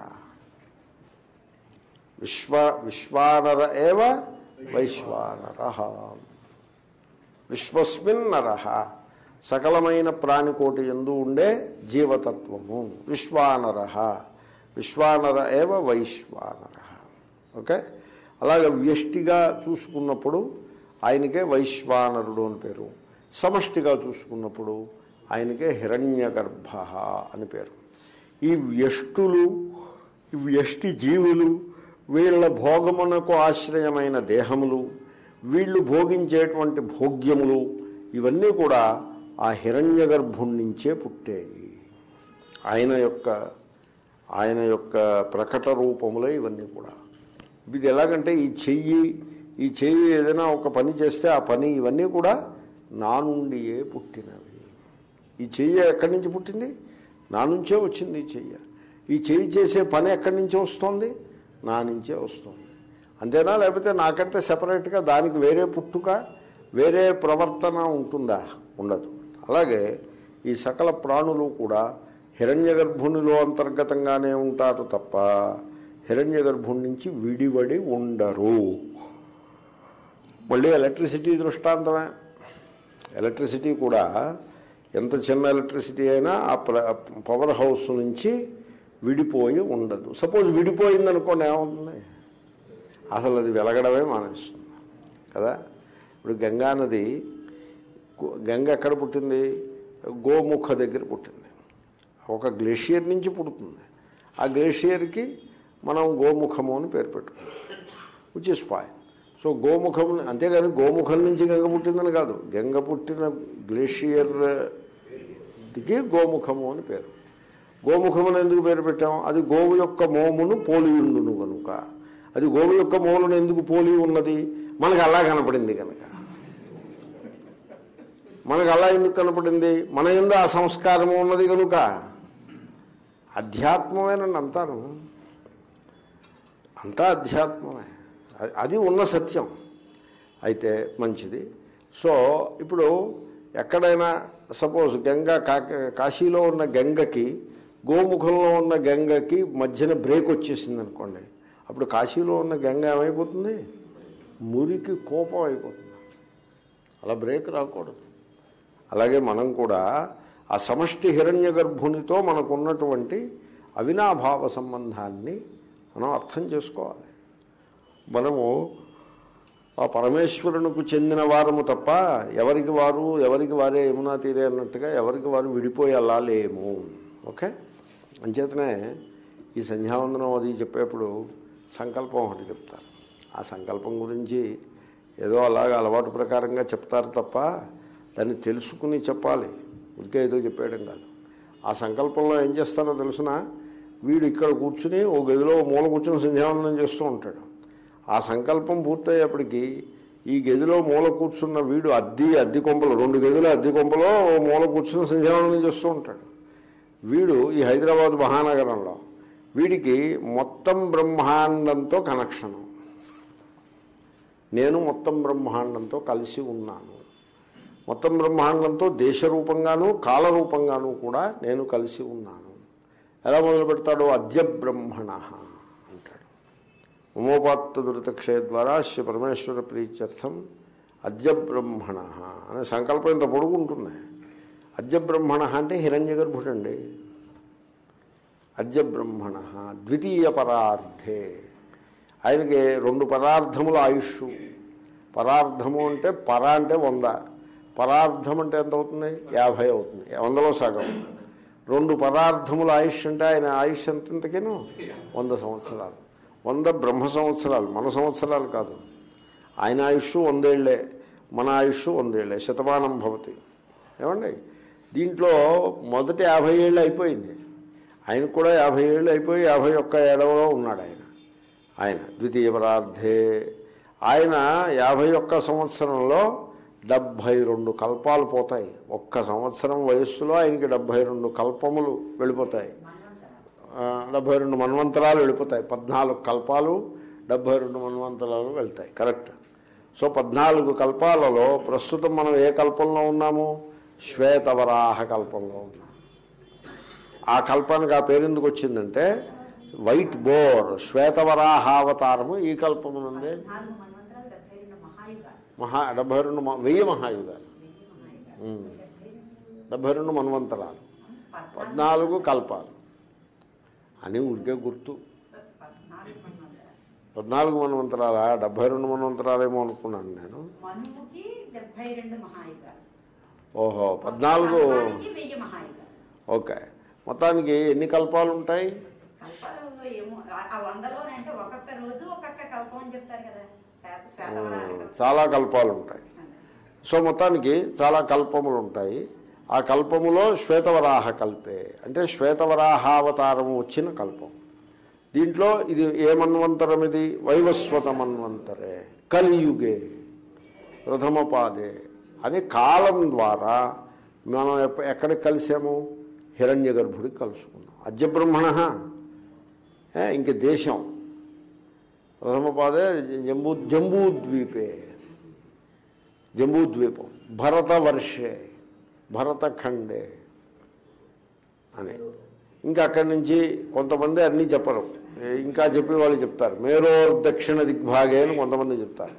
విశ్వ విశ్వానర ఏవ వైశ్వానర విశ్వస్మిన్ నర సకలమైన ప్రాణికోటి ఎందు ఉండే జీవతత్వము విశ్వానర విశ్వానర ఏవ వైశ్వానర ఓకే అలాగే వ్యష్టిగా చూసుకున్నప్పుడు ఆయనకే వైశ్వానరుడు అని పేరు సమష్టిగా చూసుకున్నప్పుడు ఆయనకే హిరణ్యగర్భ అని పేరు ఈ వ్యష్టులు ఈ వ్యష్టి జీవులు వీళ్ళ భోగమునకు ఆశ్రయమైన దేహములు వీళ్ళు భోగించేటువంటి భోగ్యములు ఇవన్నీ కూడా ఆ హిరణ్య గర్భుడి నుంచే పుట్టేవి ఆయన యొక్క ఆయన యొక్క ప్రకట రూపములే ఇవన్నీ కూడా ఇది ఎలాగంటే ఈ చెయ్యి ఈ చెయ్యి ఏదైనా ఒక పని చేస్తే ఆ పని ఇవన్నీ కూడా నా నుండియే పుట్టినవి ఈ చెయ్యి ఎక్కడి నుంచి పుట్టింది నా నుంచే వచ్చింది ఈ చెయ్య ఈ చెయ్యి చేసే పని ఎక్కడి నుంచి వస్తుంది నా నుంచే వస్తుంది అంతేనా లేకపోతే నాకంటే సెపరేట్గా దానికి వేరే పుట్టుక వేరే ప్రవర్తన ఉంటుందా ఉండదు అలాగే ఈ సకల ప్రాణులు కూడా హిరణ్య గర్భునిలో అంతర్గతంగానే ఉంటారు తప్ప హిరణ్య గర్భుని నుంచి విడివడి ఉండరు మళ్ళీ ఎలక్ట్రిసిటీ దృష్టాంతమే ఎలక్ట్రిసిటీ కూడా ఎంత చిన్న ఎలక్ట్రిసిటీ అయినా ఆ ప్ర పవర్ హౌస్ నుంచి విడిపోయి ఉండదు సపోజ్ విడిపోయిందనుకోండి ఏమవుతుంది అసలు అది వెలగడమే మానేస్తుంది కదా ఇప్పుడు గంగా నది గో- గంగ ఎక్కడ పుట్టింది గోముఖ దగ్గర పుట్టింది ఒక గ్లేషియర్ నుంచి పుడుతుంది ఆ గ్లేషియర్కి మనం గోముఖము అని పేరు పెట్టుకున్నాం విచ్ ఇస్ ఫైన్ సో గోముఖం అంతేగాని గోముఖం నుంచి గంగ పుట్టిందని కాదు గంగ పుట్టిన గ్లేషియర్ దిగి గోముఖము అని పేరు గోముఖమును ఎందుకు పేరు పెట్టాం అది గోవు యొక్క మోమును పోలి ఉండును కనుక అది గోవు యొక్క మోములను ఎందుకు పోలి ఉన్నది మనకు అలా కనపడింది కనుక మనకు అలా ఎందుకు కనపడింది మన ఎందు ఆ సంస్కారము ఉన్నది కనుక అధ్యాత్మమేనండి అంతాను అంతా అధ్యాత్మమే అ- అది ఉన్న సత్యం అయితే మంచిది సో ఇప్పుడు ఎక్కడైనా సపోజ్ గంగా కా- కాశీలో ఉన్న గంగకి గోముఖంలో ఉన్న గంగకి మధ్యన బ్రేక్ వచ్చేసింది అనుకోండి అప్పుడు కాశీలో ఉన్న గంగ ఏమైపోతుంది మురికి కోపం అయిపోతుంది అలా బ్రేక్ రాకూడదు అలాగే మనం కూడా ఆ సమష్టి హిరణ్య గర్భునితో మనకున్నటువంటి అవినాభావ సంబంధాన్ని మనం అర్థం చేసుకోవాలి మనము ఆ పరమేశ్వరునికి చెందిన వారము తప్ప ఎవరికి వారు ఎవరికి వారే యమునా తీరే అన్నట్టుగా ఎవరికి వారు విడిపోయి అలా లేము ఓకే అంచేతనే ఈ సంధ్యావందనం అది చెప్పేప్పుడు సంకల్పం ఒకటి చెప్తారు ఆ సంకల్పం గురించి ఏదో అలాగ అలవాటు ప్రకారంగా చెప్తారు తప్ప దాన్ని తెలుసుకుని చెప్పాలి ఉడికే ఏదో చెప్పేయడం కాదు ఆ సంకల్పంలో ఏం చేస్తారో తెలుసిన వీడు ఇక్కడ కూర్చుని ఓ గదిలో ఓ మూల కూర్చుని సంధ్యావందనం చేస్తూ ఉంటాడు ఆ సంకల్పం పూర్తయ్యేప్పటికీ ఈ గదిలో మూల కూర్చున్న వీడు అద్దె అద్దె కొంపలు రెండు గదులు అద్దె కొంపలో ఓ మూల కూర్చుని సంధ్యావందనం చేస్తూ ఉంటాడు వీడు ఈ హైదరాబాద్ మహానగరంలో వీడికి మొత్తం బ్రహ్మాండంతో కనెక్షను నేను మొత్తం బ్రహ్మాండంతో కలిసి ఉన్నాను మొత్తం బ్రహ్మాండంతో దేశరూపంగాను కాలరూపంగాను కూడా నేను కలిసి ఉన్నాను ఎలా మొదలు పెడతాడు అద్య బ్రహ్మణ అంటాడు ఉమోపాత్త దురితక్షయ ద్వారా అస్య పరమేశ్వర ప్రీత్యర్థం అద్య బ్రహ్మణ అనే సంకల్పం ఇంత పొడుగుంటుంది అద్య బ్రహ్మణ అంటే హిరణ్య గర్భుడండి అద్య బ్రహ్మణ ద్వితీయ పరార్థే ఆయనకి రెండు పరార్థముల ఆయుష్ పరార్థము అంటే పర అంటే వంద పరార్థం అంటే ఎంత అవుతుంది యాభై అవుతుంది వందలో సగం రెండు పరార్థముల ఆయుష్ అంటే ఆయన ఆయుష్ ఎంత ఇంతకేను వంద సంవత్సరాలు వంద బ్రహ్మ సంవత్సరాలు మన సంవత్సరాలు కాదు ఆయన ఆయుష్ వందేళ్లే మన ఆయుష్ వందేళ్లే శతమానం భవతి ఏమండి దీంట్లో మొదటి యాభై ఏళ్ళు అయిపోయింది ఆయనకు కూడా యాభై ఏళ్ళు అయిపోయి యాభై ఒక్క ఏడవలో ఉన్నాడు ఆయన ఆయన ద్వితీయ పరార్థే ఆయన యాభై ఒక్క సంవత్సరంలో డెబ్భై రెండు కల్పాలు పోతాయి ఒక్క సంవత్సరం వయస్సులో ఆయనకి డెబ్భై రెండు కల్పములు వెళ్ళిపోతాయి ఆ, డెబ్భై రెండు మన్వంతరాలు వెళ్ళిపోతాయి పద్నాలుగు కల్పాలు డెబ్భై రెండు మన్వంతరాలు వెళ్తాయి కరెక్ట్ సో పద్నాలుగు కల్పాలలో ప్రస్తుతం మనం ఏ కల్పంలో ఉన్నాము శ్వేతవరాహ కల్పంలో ఉన్నాం ఆ కల్పానికి ఆ పేరు ఎందుకు వచ్చిందంటే వైట్ బోర్ శ్వేతవరాహావతారము ఈ కల్పము నుండి నాలుగు మన్వంతరాలు డెబ్బై రెండు మహాయుగాలు మహా డెబ్భై రెండు మ- వెయ్యి మహాయుగాలు వెయ్యి మహాయుగాలు ఉమ్. డెబ్బై రెండు డెబ్భై రెండు మన్వంతరాలు పద్నాలుగు పద్నాలుగు కల్పాలు అని ఊరికే గుర్తు పద్నాలుగు మన్వంతరాలు పద్నాలుగు మన్వంతరాలా డెబ్భై రెండు మన్వంతరాలేమో అనుకున్నాను నేను మనువుకి డెబ్బై రెండు మహాయుగాలు ఓహో పద్నాలుగు కల్పానికి వెయ్యి మహాయుగాలు ఓకే మొత్తానికి ఎన్ని కల్పాలు ఉంటాయి కల్పాలు ఏమో ఆ- ఆ వందలోనంటే ఒక్కొక్క రోజు ఒక్కొక్క కల్పం అని చెప్తారు కదా శ్వేత శ్వేతవరాహ కల్పం. చాలా కల్పాలు ఉంటాయి సో మొత్తానికి చాలా కల్పములు ఉంటాయి ఆ కల్పములో శ్వేతవరాహ కల్పే అంటే శ్వేతవరాహావతారము వచ్చిన కల్పం దీంట్లో ఇది ఏ మన్వంతరం ఇది వైవస్వత మన్వంతరే కలియుగే ప్రథమ పాదే అని కాలం ద్వారా మనం ఎప్ప- ఎక్కడికి కలిసాము హిరణ్య గర్భుడికి కలుసుకున్నాం అద్యబ్రహ్మణ ఇంక దేశం ప్రథమ పాదే జంబూ జంబూద్వీపే జంబూద్వీపం భరతవర్షే భరతఖండే అని ఇంకా అక్కడి నుంచి కొంతమంది అన్నీ చెప్పరు ఇంకా చెప్పి వాళ్ళు చెప్తారు మేరోర్ దక్షిణ దిగ్భాగే అని కొంతమంది చెప్తారు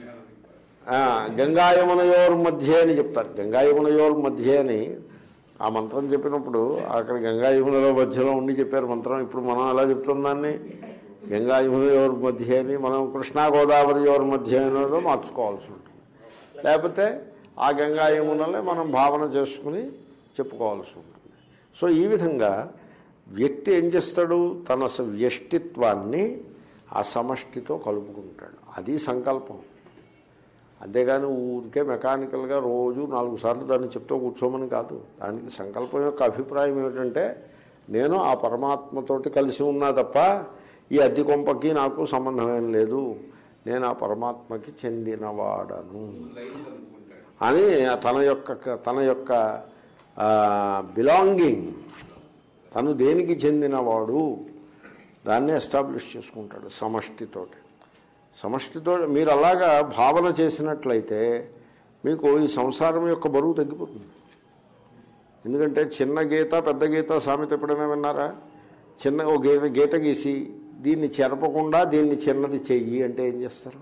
ఆ, గంగాయమునయోర్ మధ్య అని చెప్తారు గంగాయమునయోర్ మధ్య అని ఆ మంత్రం చెప్పినప్పుడు అక్కడ గంగాయమునలో మధ్యలో ఉండి చెప్పారు మంత్రం ఇప్పుడు మనం ఎలా చెప్తాం దాన్ని గంగాయమునయోర్ మధ్య అని మనం కృష్ణా గోదావరి యోర్ మధ్య అనేదో మార్చుకోవాల్సి ఉంటుంది లేకపోతే ఆ గంగా యమునలే మనం భావన చేసుకుని చెప్పుకోవాల్సి ఉంటుంది సో ఈ విధంగా వ్యక్తి ఏం చేస్తాడు తన స- వ్యష్టిత్వాన్ని ఆ సమష్టితో కలుపుకుంటాడు అది సంకల్పం అంతేగాని ఊరికే మెకానికల్గా రోజు నాలుగు సార్లు దాన్ని చెప్తూ కూర్చోమని కాదు దానికి సంకల్పం యొక్క అభిప్రాయం ఏమిటంటే నేను ఆ పరమాత్మతోటి కలిసి ఉన్నా తప్ప ఈ అద్దె కొంపకి నాకు సంబంధమేం లేదు నేను ఆ పరమాత్మకి చెందినవాడను అని తన యొక్క తన యొక్క బిలాంగింగ్ తను దేనికి చెందినవాడు దాన్ని ఎస్టాబ్లిష్ చేసుకుంటాడు సమష్టితోటి సమష్టితో మీరు అలాగా భావన చేసినట్లయితే మీకు ఈ సంసారం యొక్క బరువు తగ్గిపోతుంది ఎందుకంటే చిన్న గీత పెద్ద గీత సామెత ఎప్పుడైనా విన్నారా చిన్న ఓ గీత గీత గీసి దీన్ని చెరపకుండా దీన్ని చిన్నది చెయ్యి అంటే ఏం చేస్తారు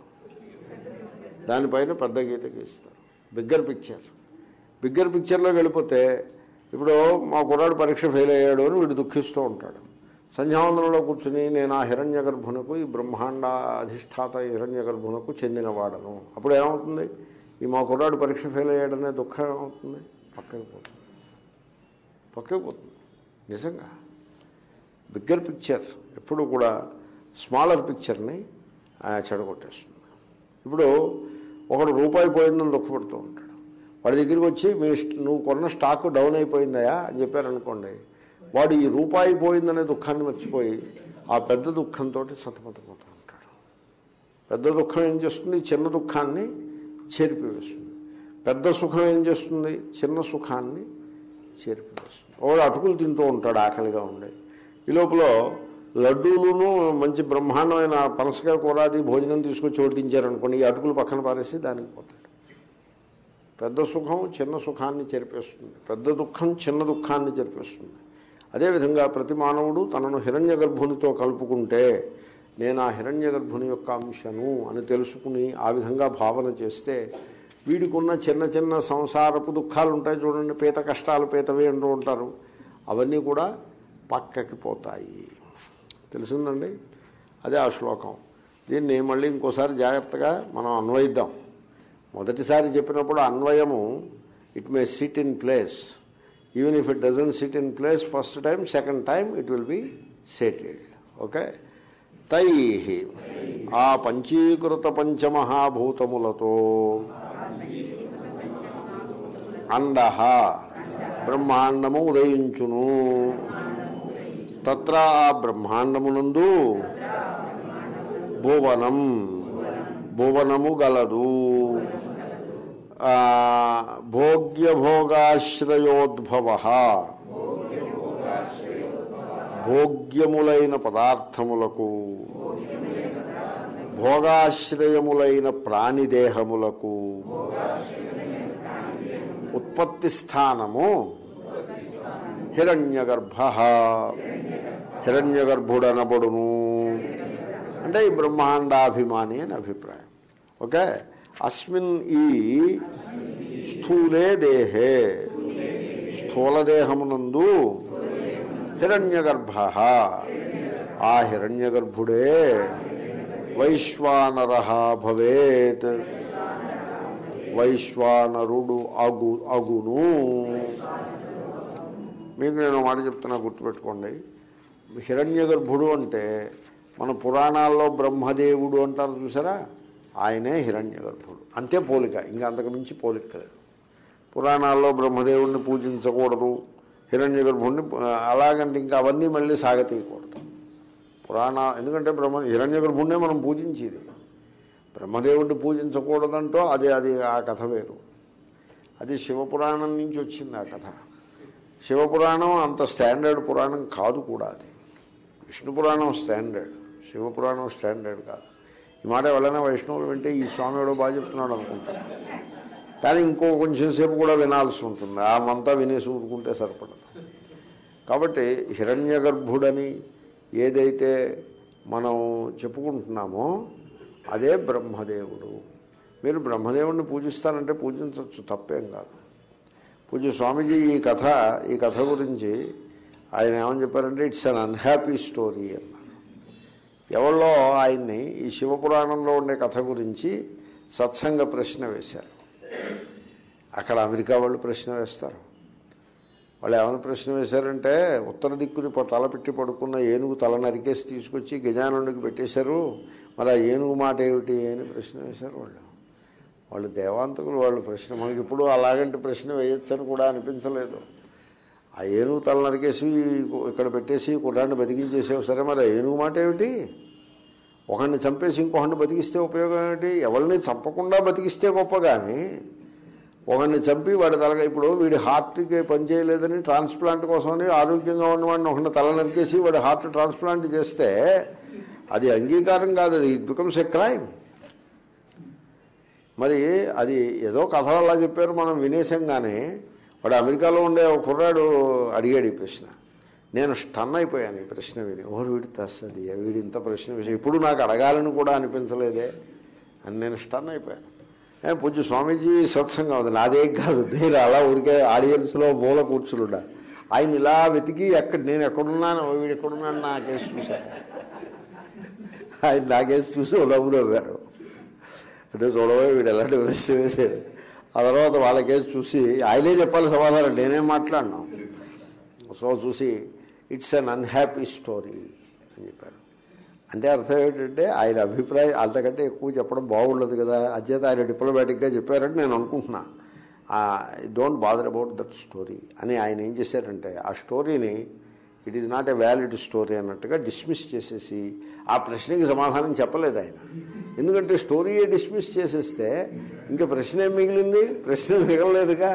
దానిపైన పెద్ద గీత గీస్తారు బిగ్గర్ పిక్చర్ బిగ్గర్ పిక్చర్లోకి వెళ్ళిపోతే ఇప్పుడు మా కుర్రాడు పరీక్ష ఫెయిల్ అయ్యాడు అని వీడు దుఃఖిస్తూ ఉంటాడు సంధ్యావందనంలో కూర్చుని నేను ఆ హిరణ్య గర్భునకు ఈ బ్రహ్మాండ అధిష్టాత హిరణ్య గర్భునకు చెందినవాడను అప్పుడు ఏమవుతుంది ఈ మా కుర్రాడు పరీక్ష ఫెయిల్ అయ్యాడనే దుఃఖం ఏమవుతుంది పక్కకి పోతుంది పక్కకి పోతుంది నిజంగా బిగ్గర్ పిక్చర్ ఎప్పుడు కూడా స్మాలర్ పిక్చర్ని ఆ, చెడగొట్టేస్తుంది ఇప్పుడు ఒకడు రూపాయి పోయిందని దుఃఖపడుతూ ఉంటాడు వాడి దగ్గరికి వచ్చి మీ స్ట్- నువ్వు కొన్న స్టాక్ డౌన్ అయిపోయిందయా అని చెప్పారనుకోండి వాడు ఈ రూపాయి పోయిందనే దుఃఖాన్ని మర్చిపోయి ఆ పెద్ద దుఃఖంతో సతమతమవుతూ ఉంటాడు పెద్ద దుఃఖం ఏం చేస్తుంది చిన్న దుఃఖాన్ని చేరిపివేస్తుంది పెద్ద సుఖం ఏం చేస్తుంది చిన్న సుఖాన్ని చేరిపివేస్తుంది వాడు అటుకులు తింటూ ఉంటాడు ఆకలిగా ఉండే ఈ లోపల లడ్డూలును మంచి బ్రహ్మాండమైన పనసకాయ కూరాది భోజనం తీసుకొచ్చి వడ్డించారనుకోండి ఈ అటుకులు పక్కన పారేసి దానికి పోతాడు పెద్ద సుఖం చిన్న సుఖాన్ని చెరిపేస్తుంది పెద్ద దుఃఖం చిన్న దుఃఖాన్ని చెరిపేస్తుంది అదేవిధంగా ప్రతి మానవుడు తనను హిరణ్య గర్భునితో కలుపుకుంటే నేను ఆ హిరణ్య గర్భుని యొక్క అంశను అని తెలుసుకుని ఆ విధంగా భావన చేస్తే వీడికున్న చిన్న చిన్న సంసారపు దుఃఖాలు ఉంటాయి చూడండి పీత కష్టాలు పీతవి అంటూ ఉంటారు అవన్నీ కూడా పక్కకి పోతాయి తెలిసిందండి అదే ఆ శ్లోకం దీన్ని మళ్ళీ ఇంకోసారి జాగ్రత్తగా మనం అన్వయిద్దాం మొదటిసారి చెప్పినప్పుడు అన్వయము it may sit in place even if it doesn't sit in place first time second time it will be settled okay తై ఆ పంచీకృత పంచమహాభూతములతో అండ బ్రహ్మాండము ఉదయించును తత్ర ఆ బ్రహ్మాండమునందు భువనం భువనము గలదు ఆ, భోగ్యభోగాశ్రయోద్భవ భోగ్యములైన పదార్థములకు భోగాశ్రయములైన ప్రాణిదేహములకు ఉత్పత్తి స్థానము హిరణ్యగర్భ హిరణ్యగర్భుడనబడును అంటే ఈ బ్రహ్మాండాభిమాని అని అభిప్రాయం ఓకే అస్మిన్ ఈ స్థూలే దేహే స్థూలదేహమునందు హిరణ్యగర్భ ఆ హిరణ్యగర్భుడే వైశ్వానర భవేత్ వైశ్వానరుడు అగు అగును మీకు నేను మాట చెప్తున్నా గుర్తుపెట్టుకోండి హిరణ్య గర్భుడు అంటే మన పురాణాల్లో బ్రహ్మదేవుడు అంటారు చూసారా ఆయనే హిరణ్య గర్భుడు అంతే పోలిక ఇంకా అంతకు మించి పోలిక లేదు పురాణాల్లో బ్రహ్మదేవుడిని పూజించకూడదు హిరణ్య గర్భుడిని అలాగంటే ఇంకా అవన్నీ మళ్ళీ సాగతీయకూడదు పురాణ ఎందుకంటే బ్రహ్మ హిరణ్య గర్భుడినే మనం పూజించేది బ్రహ్మదేవుడిని పూజించకూడదంటో అది అది ఆ కథ వేరు అది శివపురాణం నుంచి వచ్చింది ఆ కథ శివపురాణం అంత స్టాండర్డ్ పురాణం కాదు కూడా అది విష్ణు పురాణం స్టాండర్డ్ శివపురాణం స్టాండర్డ్ కాదు ఈ మాట ఎవరైనా వైష్ణవులు వింటే ఈ స్వామి ఎవడో బాగా చెప్తున్నాడు అనుకుంటారు కానీ ఇంకో కొంచెం సేపు కూడా వినాల్సి ఉంటుంది ఆ మంతా వినేసి ఊరుకుంటే సరిపడదు కాబట్టి హిరణ్య గర్భుడని ఏదైతే మనం చెప్పుకుంటున్నామో అదే బ్రహ్మదేవుడు మీరు బ్రహ్మదేవుడిని పూజిస్తానంటే పూజించవచ్చు తప్పేం కాదు పూజ స్వామీజీ ఈ కథ ఈ కథ గురించి ఆయన ఏమని చెప్పారంటే ఇట్స్ అన్ అన్హ్యాపీ స్టోరీ అన్నారు ఎవరిలో ఆయన్ని ఈ శివపురాణంలో ఉండే కథ గురించి సత్సంగ ప్రశ్న వేశారు అక్కడ అమెరికా వాళ్ళు ప్రశ్న వేస్తారు వాళ్ళు ఏమైనా ప్రశ్న వేశారంటే ఉత్తర దిక్కుని ప- తల పెట్టి పడుకున్న ఏనుగు తల నరికేసి తీసుకొచ్చి గజానుడికి పెట్టేశారు మరి ఆ ఏనుగు మాట ఏమిటి అని ప్రశ్న వేశారు వాళ్ళు వాళ్ళు దేవాంతకులు వాళ్ళు ప్రశ్న మనకి ఇప్పుడు అలాగంటి ప్రశ్న వేయొచ్చని కూడా అనిపించలేదు ఆ ఏనుగు తల నరికేసి ఇక్కడ పెట్టేసి కుర్రాన్ని బతికించేసావు సరే మరి ఆ ఏనుగు మాట ఏమిటి ఒకడిని చంపేసి ఇంకొకడిని బతికిస్తే ఉపయోగం ఏమిటి ఎవరిని చంపకుండా బతికిస్తే గొప్ప కానీ ఒకడిని చంపి వాడి తలగా ఇప్పుడు వీడి హార్ట్కి పనిచేయలేదని ట్రాన్స్ప్లాంట్ కోసమని ఆరోగ్యంగా ఉన్నవాడిని ఒకడిని తల నరికేసి వాడి హార్ట్ ట్రాన్స్ప్లాంట్ చేస్తే అది అంగీకారం కాదు అది ఇట్ బికమ్స్ ఎ క్రైమ్ మరి అది ఏదో కథలు అలా చెప్పారు మనం వినేసాం కానీ వాడు అమెరికాలో ఉండే ఒక కుర్రాడు అడిగాడు ఈ ప్రశ్న నేను స్టన్ అయిపోయాను ఈ ప్రశ్న విని ఓరు వీడి తస్తుంది వీడి ఇంత ప్రశ్న విషయం ఇప్పుడు నాకు అడగాలని కూడా అనిపించలేదే అని నేను స్టన్ అయిపోయాను ఏ, పూజ్య స్వామీజీ సత్సంగం అది నాదేం కాదు నేను అలా ఊరికే ఆడియన్స్లో మూల కూర్చునుండా ఆయన ఇలా వెతికి ఎక్కడ నేను ఎక్కడున్నాను వీడు ఎక్కడున్నాను నా కేసు చూశాను ఆయన నా కేసు చూసి ఓ నవ్వు నవ్వారు అంటే చూడబోయే వీడు ఎలాంటి ప్రశ్న వేసాడు ఆ తర్వాత వాళ్ళ కేసు చూసి ఆయనే చెప్పాలి సమాధానం నేనేం మాట్లాడినాం సో చూసి ఇట్స్ అన్ అన్హ్యాపీ స్టోరీ అని చెప్పారు అంటే అర్థం ఏంటంటే ఆయన అభిప్రాయం అంతకంటే ఎక్కువ చెప్పడం బాగుండదు కదా అధ్యత ఆయన డిప్లొమాటిక్గా చెప్పారని నేను అనుకుంటున్నా don't bother about that story అని ఆయన ఏం చేశారంటే ఆ స్టోరీని it is not a valid story అన్నట్టుగా డిస్మిస్ చేసేసి ఆ ప్రశ్నకి సమాధానం చెప్పలేదు ఆయన ఎందుకంటే స్టోరీయే డిస్మిస్ చేసేస్తే ఇంకా ప్రశ్న ఏం మిగిలింది ప్రశ్న మిగలలేదుగా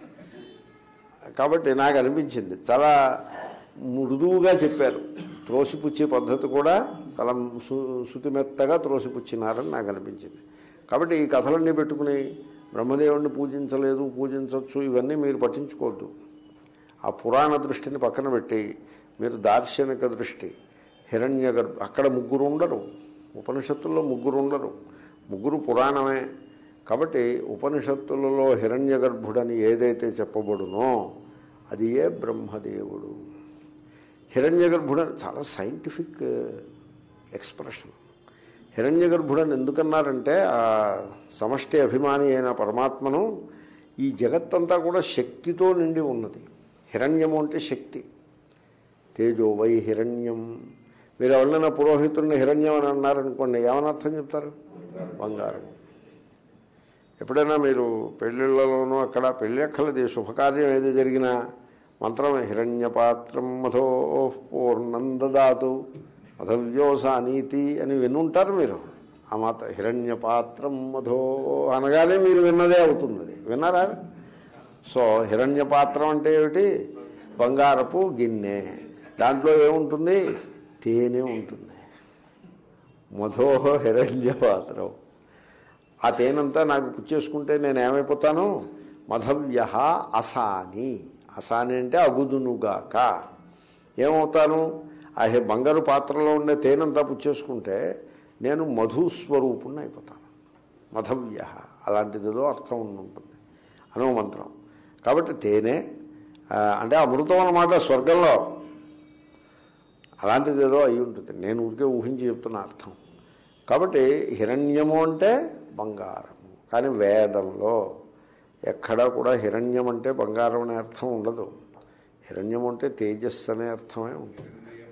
కాబట్టి నాకు అనిపించింది చాలా మృదువుగా చెప్పారు త్రోసిపుచ్చే పద్ధతి కూడా చాలా సు శుతిమెత్తగా త్రోసిపుచ్చినారని నాకు అనిపించింది కాబట్టి ఈ కథలన్నీ పెట్టుకుని బ్రహ్మదేవుడిని పూజించలేదు పూజించవచ్చు ఇవన్నీ మీరు పట్టించుకోవద్దు ఆ పురాణ దృష్టిని పక్కన పెట్టి మీరు దార్శనిక దృష్టి హిరణ్య గర్భ అక్కడ ముగ్గురు ఉండరు ఉపనిషత్తుల్లో ముగ్గురు ఉండరు ముగ్గురు పురాణమే కాబట్టి ఉపనిషత్తులలో హిరణ్య గర్భుడని ఏదైతే చెప్పబడునో అది ఏ బ్రహ్మదేవుడు హిరణ్య గర్భుడని చాలా సైంటిఫిక్ ఎక్స్ప్రెషన్ హిరణ్య గర్భుడని ఎందుకన్నారంటే ఆ సమష్టి అభిమాని అయిన పరమాత్మను ఈ జగత్తంతా కూడా శక్తితో నిండి ఉన్నది హిరణ్యము అంటే శక్తి తేజో వై హిరణ్యం మీరు ఎవరైనా పురోహితుడిని హిరణ్యం అని అన్నారనుకోండి ఏమని అర్థం చెప్తారు బంగారం ఎప్పుడైనా మీరు పెళ్ళిళ్ళలోనూ అక్కడ పెళ్ళి అక్కలది శుభకార్యం ఏది జరిగినా మంత్రం హిరణ్యపాత్రం మధో పూర్ణం దదాతు మధవ్యోస నీతి అని వినుంటారు మీరు ఆ మాత హిరణ్యపాత్రం మధో అనగానే మీరు విన్నదే అవుతుంది అది విన్నారా సో హిరణ్యపాత్రం అంటే ఏమిటి బంగారపు గిన్నె దాంట్లో ఏముంటుంది తేనె ఉంటుంది మధోహ హిరణ్యపాత్రం ఆ తేనంతా నాకు పుచ్చేసుకుంటే నేను ఏమైపోతాను మధవ్య అసాని అసాని అంటే అగుదునుగాక ఏమవుతాను ఆ హె- బంగారు పాత్రలో ఉండే తేనంతా పుచ్చేసుకుంటే నేను మధుస్వరూపుణ్ణి అయిపోతాను మధవ్య అలాంటిదిలో అర్థం ఉండి ఉంటుంది అనో మంత్రం కాబట్టి తేనె ఆ, అంటే అమృతం అన్నమాట స్వర్గంలో అలాంటిది ఏదో అయి ఉంటుంది నేను ఊరికే ఊహించి చెప్తున్న అర్థం కాబట్టి హిరణ్యము అంటే బంగారము కానీ వేదంలో ఎక్కడా కూడా హిరణ్యం అంటే బంగారం అనే అర్థం ఉండదు హిరణ్యం అంటే తేజస్సు అనే అర్థమే ఉంటుంది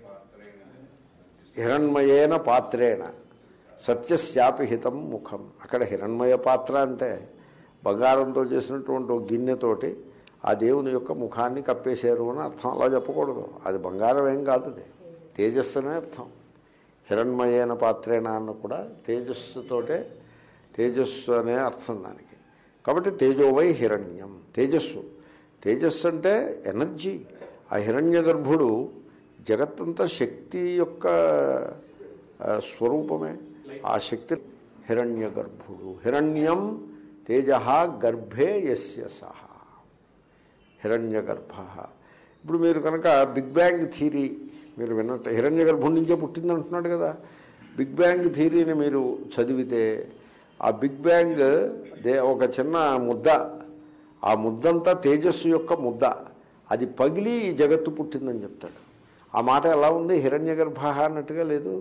హిరణ్మయేన పాత్రేణ సత్యశాపి హితం ముఖం అక్కడ హిరణ్మయ పాత్ర అంటే బంగారంతో చేసినటువంటి ఒక గిన్నెతోటి ఆ దేవుని యొక్క ముఖాన్ని కప్పేశారు అని అర్థం అలా చెప్పకూడదు అది బంగారం ఏం కాదు అది తేజస్సు అనే అర్థం హిరణ్మయేన పాత్రేణ అన్న కూడా తేజస్సుతోటే తేజస్సు అనే అర్థం దానికి కాబట్టి తేజోవై హిరణ్యం తేజస్సు తేజస్సు అంటే ఎనర్జీ ఆ హిరణ్య గర్భుడు జగత్తంతా శక్తి యొక్క ఆ, స్వరూపమే ఆ శక్తి హిరణ్య గర్భుడు హిరణ్యం తేజ గర్భే యస్య సహ హిరణ్య గర్భ ఇప్పుడు మీరు కనుక బిగ్ బ్యాంగ్ థీరీ మీరు విన్నట్టు హిరణ్య గర్భం నుంచే పుట్టింది అంటున్నాడు కదా బిగ్ బ్యాంగ్ థీరీని మీరు చదివితే ఆ బిగ్ బ్యాంగ్ దే ఒక చిన్న ముద్ద ఆ ముద్దంతా తేజస్సు యొక్క ముద్ద అది పగిలి ఈ జగత్తు పుట్టిందని చెప్తాడు ఆ మాట ఎలా ఉంది హిరణ్య గర్భ అన్నట్టుగా లేదు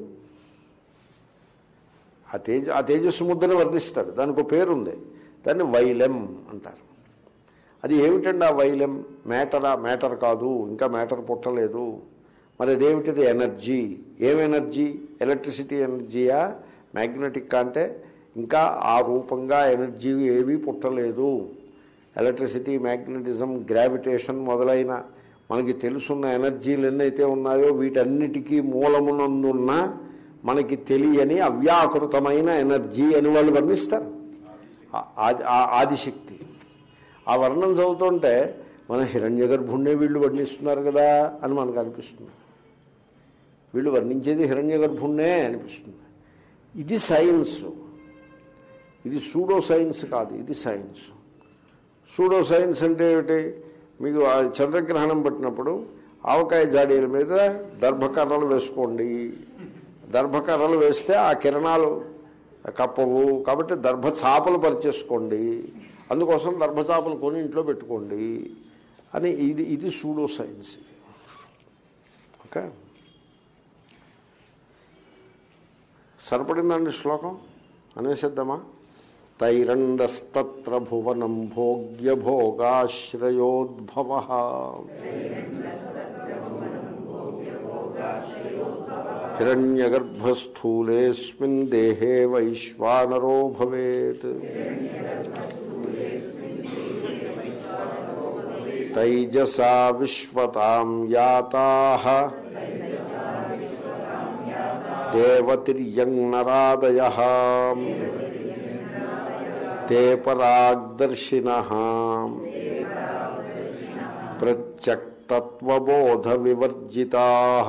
ఆ తేజ ఆ తేజస్సు ముద్దని వర్ణిస్తాడు దానికి ఒక పేరు ఉంది దాన్ని వైలెం అంటారు అది ఏమిటండి ఆ వైలెం మ్యాటరా మ్యాటర్ కాదు ఇంకా మ్యాటర్ పుట్టలేదు మరి అదేమిటిది ఎనర్జీ ఏం ఎనర్జీ ఎలక్ట్రిసిటీ ఎనర్జీయా మ్యాగ్నెటిక్ అంటే ఇంకా ఆ రూపంగా ఎనర్జీ ఏవీ పుట్టలేదు ఎలక్ట్రిసిటీ మ్యాగ్నెటిజం గ్రావిటేషన్ మొదలైన మనకి తెలుసున్న ఎనర్జీలు ఎన్నైతే ఉన్నాయో వీటన్నిటికీ మూలమునందున్న మనకి తెలియని అవ్యాకృతమైన ఎనర్జీ అని వాళ్ళు వర్ణిస్తారు ఆ- ఆది ఆ ఆదిశక్తి ఆ వర్ణం చదువుతుంటే మన హిరణ్య గర్భుణ్ణే వీళ్ళు వర్ణిస్తున్నారు కదా అని మనకు అనిపిస్తుంది వీళ్ళు వర్ణించేది హిరణ్య గర్భుణ్ణే అనిపిస్తుంది ఇది సైన్స్ ఇది సూడో సైన్స్ కాదు ఇది సైన్స్ సూడో సైన్స్ అంటే ఏమిటి మీకు ఆ చంద్రగ్రహణం పట్టినప్పుడు ఆవకాయ జాడీల మీద దర్భకర్రలు వేసుకోండి దర్భకర్రలు వేస్తే ఆ కిరణాలు కప్పవు కాబట్టి దర్భ చాపలు పరిచేసుకోండి అందుకోసం దర్భ చాపలు కొని ఇంట్లో పెట్టుకోండి అని ఇది ఇది సూడో సైన్స్ ఇది ఓకే సరిపడిందండి శ్లోకం అనేసిద్దామా తైరండస్తత్ర భువనం భోగ్య భోగాశ్రయోద్భవ హిరణ్యగర్భస్థూలేస్మిన్ దేహే వైశ్వానరో భవేత్ తైజసా విశ్వతాం యాతా దేవతిర్యం నరాదయ తే పరాగ్దర్శిన ప్రత్యక్తత్వబోధ వివర్జితా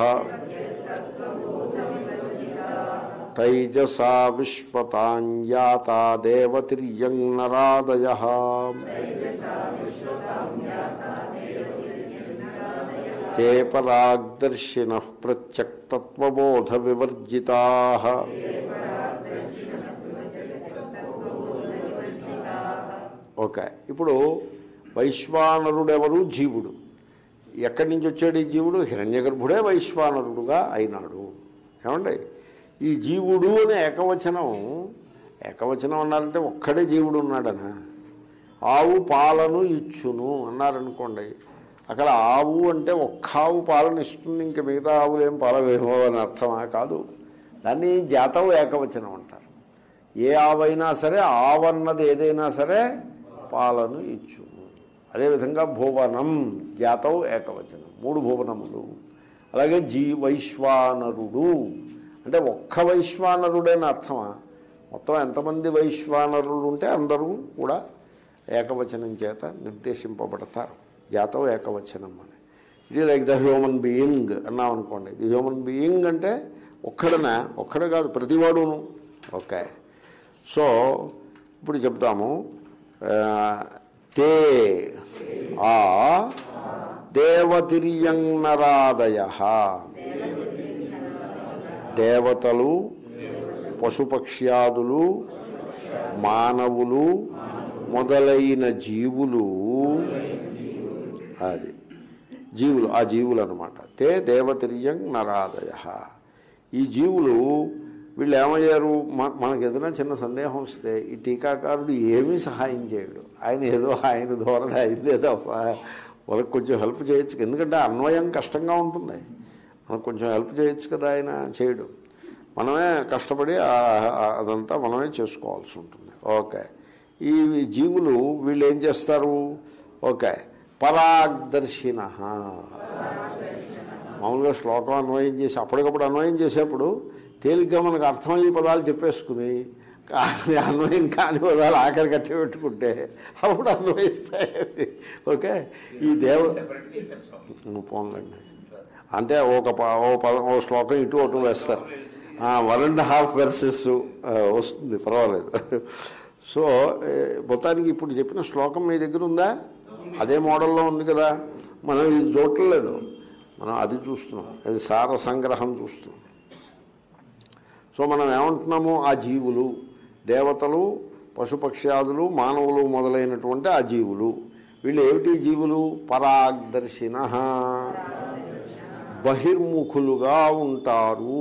తైజసా విశ్వతాం యాతా దేవతిర్యం నరాదయ తే పరాగ్దర్శిన ప్రత్యక్తత్వబోధ వివర్జితా ఓకే ఇప్పుడు వైశ్వానరుడెవరు జీవుడు ఎక్కడి నుంచి వచ్చాడు ఈ జీవుడు హిరణ్యగర్భుడే వైశ్వానరుడుగా అయినాడు ఏమండి ఈ జీవుడు అనే ఏకవచనం ఏకవచనం అన్నారంటే ఒక్కడే జీవుడు ఉన్నాడనా ఆవు పాలను ఇచ్చును అన్నారనుకోండి అక్కడ ఆవు అంటే ఒక్క ఆవు పాలను ఇస్తుంది ఇంక మిగతా ఆవులు ఏం పాలవేమో అని అర్థమా కాదు దాన్ని జాతం ఏకవచనం అంటారు ఏ ఆవైనా సరే ఆవన్నది ఏదైనా సరే పాలను ఇచ్చును అదేవిధంగా భువనం జాతం ఏకవచనం మూడు భువనములు అలాగే జీ వైశ్వానరుడు అంటే ఒక్క వైశ్వానరుడని అర్థమా మొత్తం ఎంతమంది వైశ్వానరులు ఉంటే అందరూ కూడా ఏకవచనం చేత నిర్దేశింపబడతారు జాతం ఏకవచనం అని ఇది లైక్ ద హ్యూమన్ బీయింగ్ అన్నాం అనుకోండి ది హ్యూమన్ బీయింగ్ అంటే ఒక్కడనా ఒక్కడే కాదు ప్రతివాడును ఓకే సో ఇప్పుడు చెప్తాము ఆ, తే ఆ దేవతిర్యంగరాదయ దేవతలు పశుపక్ష్యాదులు మానవులు మొదలైన జీవులు అది జీవులు ఆ జీవులు అనమాట తే దేవతిర్యం నరాదయ ఈ జీవులు వీళ్ళు ఏమయ్యారు మ- మనకు ఏదైనా చిన్న సందేహం వస్తే ఈ టీకాకారుడు ఏమీ సహాయం చేయడు ఆయన ఏదో ఆయన ధోరణి అయిందే తప్ప వాళ్ళకి కొంచెం హెల్ప్ చేయొచ్చు ఎందుకంటే అన్వయం కష్టంగా ఉంటుంది మనకు కొంచెం హెల్ప్ చేయొచ్చు కదా ఆయన చేయడు మనమే కష్టపడి ఆ- ఆ- అదంతా మనమే చేసుకోవాల్సి ఉంటుంది ఓకే ఈ జీవులు వీళ్ళు ఏం చేస్తారు ఓకే పరాగ్దర్శిన మామూలుగా శ్లోకం అన్వయం చేసి అప్పటికప్పుడు అన్వయం చేసేప్పుడు తేలిగ్గా మనకు అర్థమయ్యే పదాలు చెప్పేసుకుని కానీ అన్వయం కాని పదాలు ఆఖరి కట్టి పెట్టుకుంటే అప్పుడు అన్వయిస్తాయి ఓకే ఈ దేవ పోన్లండి అంటే ఒక ప- ఓ పదం ఓ శ్లోకం ఇటు అటు వేస్తారు వన్ అండ్ హాఫ్ వెర్సెస్ వస్తుంది పర్వాలేదు సో ఏ, మొత్తానికి ఇప్పుడు చెప్పిన శ్లోకం మీ దగ్గర ఉందా అదే మోడల్లో ఉంది కదా మనం ఇది చూడలేదు మనం అది చూస్తున్నాం అది సార సంగ్రహం చూస్తున్నాం సో మనం ఏమంటున్నాము ఆ జీవులు దేవతలు పశుపక్ష్యాదులు మానవులు మొదలైనటువంటి ఆ జీవులు వీళ్ళు ఏమిటి జీవులు పరాగ్దర్శిన బహిర్ముఖులుగా ఉంటారు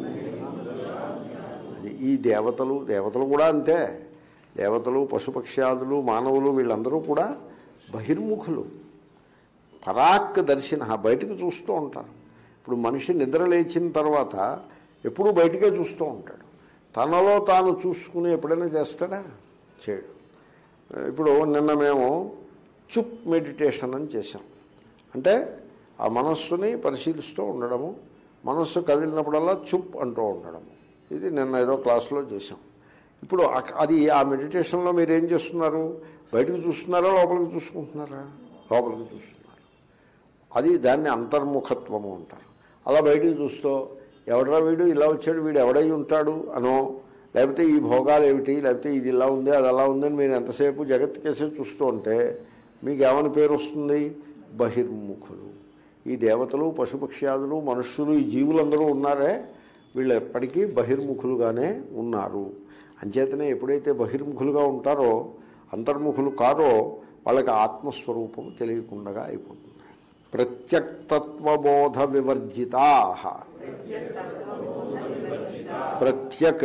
అది ఈ దేవతలు దేవతలు కూడా అంతే దేవతలు పశుపక్ష్యాదులు మానవులు వీళ్ళందరూ కూడా బహిర్ముఖులు పరాక్ దర్శన బయటకు చూస్తూ ఉంటారు ఇప్పుడు మనిషి నిద్ర లేచిన తర్వాత ఎప్పుడూ బయటికే చూస్తూ ఉంటాడు తనలో తాను చూసుకుని ఎప్పుడైనా చేస్తాడా చేయడు ఇప్పుడు నిన్న మేము చుప్ మెడిటేషన్ అని చేశాం అంటే ఆ మనస్సుని పరిశీలిస్తూ ఉండడము మనస్సు కదిలినప్పుడల్లా చుప్ అంటూ ఉండడము ఇది నిన్న ఏదో క్లాసులో చేశాం ఇప్పుడు అక్- అది ఆ మెడిటేషన్లో మీరు ఏం చేస్తున్నారు బయటకు చూస్తున్నారా లోపలికి చూసుకుంటున్నారా లోపలికి చూస్తున్నారు అది దాన్ని అంతర్ముఖత్వము అంటారు అలా బయటికి చూస్తూ ఎవడరా వీడు ఇలా వచ్చాడు వీడు ఎవడై ఉంటాడు అనో లేకపోతే ఈ భోగాలు ఏమిటి లేకపోతే ఇది ఇలా ఉంది అది అలా ఉంది అని మీరు ఎంతసేపు జగత్తుకేసే చూస్తూ ఉంటే మీకు ఏమని పేరు వస్తుంది బహిర్ముఖులు ఈ దేవతలు పశుపక్ష్యాదులు మనుష్యులు ఈ జీవులందరూ ఉన్నారే వీళ్ళు ఎప్పటికీ బహిర్ముఖులుగానే ఉన్నారు అంచేతనే ఎప్పుడైతే బహిర్ముఖులుగా ఉంటారో అంతర్ముఖులు కారో వాళ్ళకి ఆత్మస్వరూపం తెలియకుండా అయిపోతుంది ప్రత్యక్తత్వబోధ వివర్జితా ప్రత్యక్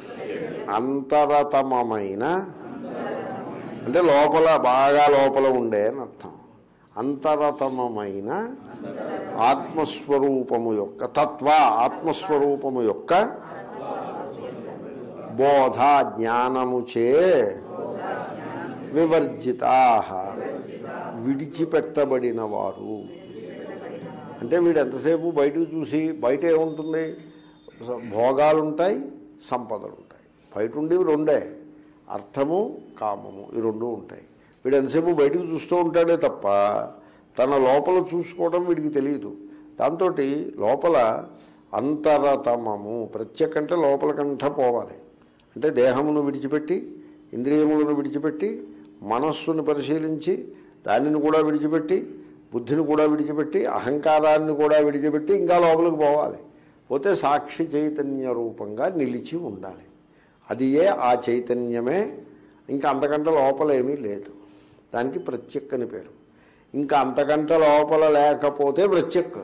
అంతరతమమైన అంటే లోపల బాగా లోపల ఉండే అని అర్థం అంతరతమమైన ఆత్మస్వరూపము యొక్క తత్వ ఆత్మస్వరూపము యొక్క బోధ జ్ఞానముచే వివర్జితా విడిచిపెట్టబడిన వారు అంటే వీడు ఎంతసేపు బయటకు చూసి బయట ఏముంటుంది స- భోగాలు ఉంటాయి సంపదలు ఉంటాయి బయట ఉండేవి రెండే అర్థము కామము ఈ రెండు ఉంటాయి వీడు ఎంతసేపు బయటకు చూస్తూ ఉంటాడే తప్ప తన లోపల చూసుకోవడం వీడికి తెలియదు దాంతో లోపల అంతరతమము ప్రత్యేకంటే లోపల కంట పోవాలి అంటే దేహమును విడిచిపెట్టి ఇంద్రియములను విడిచిపెట్టి మనస్సును పరిశీలించి దానిని కూడా విడిచిపెట్టి బుద్ధిని కూడా విడిచిపెట్టి అహంకారాన్ని కూడా విడిచిపెట్టి ఇంకా లోపలికి పోవాలి పోతే సాక్షి చైతన్య రూపంగా నిలిచి ఉండాలి అది ఏ ఆ చైతన్యమే ఇంకా అంతకంటే లోపల ఏమీ లేదు దానికి ప్రత్యక్ అని పేరు ఇంకా అంతకంటే లోపల లేకపోతే ప్రత్యక్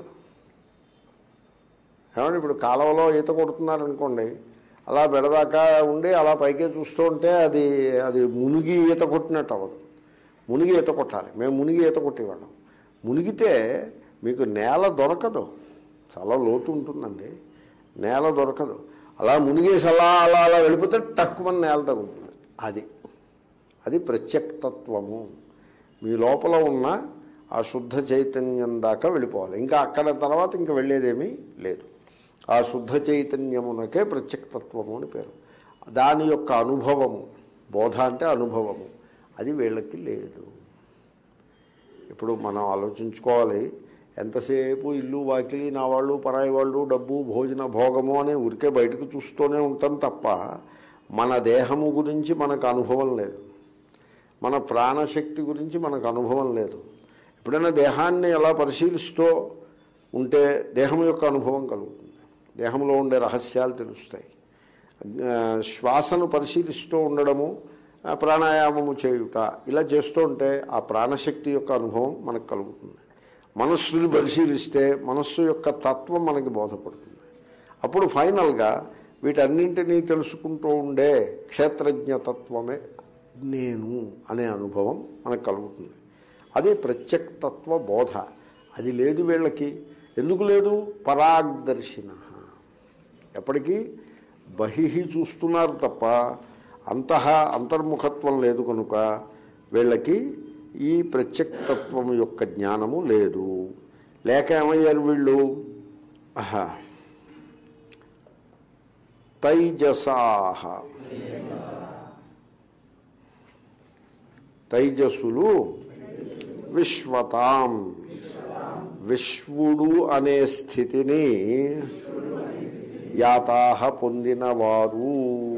ఏమంటే ఇప్పుడు కాలువలో ఈత కొడుతున్నారనుకోండి అలా బెడదాకా ఉండి అలా పైకే చూస్తూ ఉంటే అది అది మునిగి ఈత కొట్టినట్టు అవ్వదు మునిగి ఈత కొట్టాలి మేము మునిగి ఈత కొట్టేవాళ్ళం మునిగితే మీకు నేల దొరకదు చాలా లోతు ఉంటుందండి నేల దొరకదు అలా మునిగేసి అలా అలా అలా వెళ్ళిపోతే తక్కువ నేల తగులుతుంది అది అది ప్రత్యక్తత్వము మీ లోపల ఉన్న ఆ శుద్ధ చైతన్యం దాకా వెళ్ళిపోవాలి ఇంకా అక్కడ తర్వాత ఇంకా వెళ్ళేదేమీ లేదు ఆ శుద్ధ చైతన్యమునకే ప్రత్యక్తత్వము అని పేరు దాని యొక్క అనుభవము బోధ అంటే అనుభవము అది వీళ్ళకి లేదు ఇప్పుడు మనం ఆలోచించుకోవాలి ఎంతసేపు ఇల్లు వాకిలి నా వాళ్ళు పరాయి వాళ్ళు డబ్బు భోజన భోగము అని ఊరికే బయటకు చూస్తూనే ఉంటాం తప్ప మన దేహము గురించి మనకు అనుభవం లేదు మన ప్రాణశక్తి గురించి మనకు అనుభవం లేదు ఎప్పుడైనా దేహాన్ని ఎలా పరిశీలిస్తూ ఉంటే దేహం యొక్క అనుభవం కలుగుతుంది దేహంలో ఉండే రహస్యాలు తెలుస్తాయి ఆ, శ్వాసను పరిశీలిస్తూ ఉండడము ఆ, ప్రాణాయామము చేయుట ఇలా చేస్తూ ఉంటే ఆ ప్రాణశక్తి యొక్క అనుభవం మనకు కలుగుతుంది మనస్సుని పరిశీలిస్తే మనస్సు యొక్క తత్వం మనకి బోధపడుతుంది అప్పుడు ఫైనల్గా వీటన్నింటినీ తెలుసుకుంటూ ఉండే క్షేత్రజ్ఞతత్వమే నేను అనే అనుభవం మనకు కలుగుతుంది అది ప్రత్యక్తత్వ బోధ అది లేదు వీళ్ళకి ఎందుకు లేదు పరాగ్దర్శిన ఎప్పటికీ బహిహి చూస్తున్నారు తప్ప అంతః అంతర్ముఖత్వం లేదు కనుక వీళ్ళకి ఈ ప్రత్యక్తత్వం యొక్క జ్ఞానము లేదు లేక ఏమయ్యారు వీళ్ళు ఆహా. తైజసాహ తైజసులు విశ్వతాం విశ్వుడు అనే స్థితిని యాతాహ పొందినవారు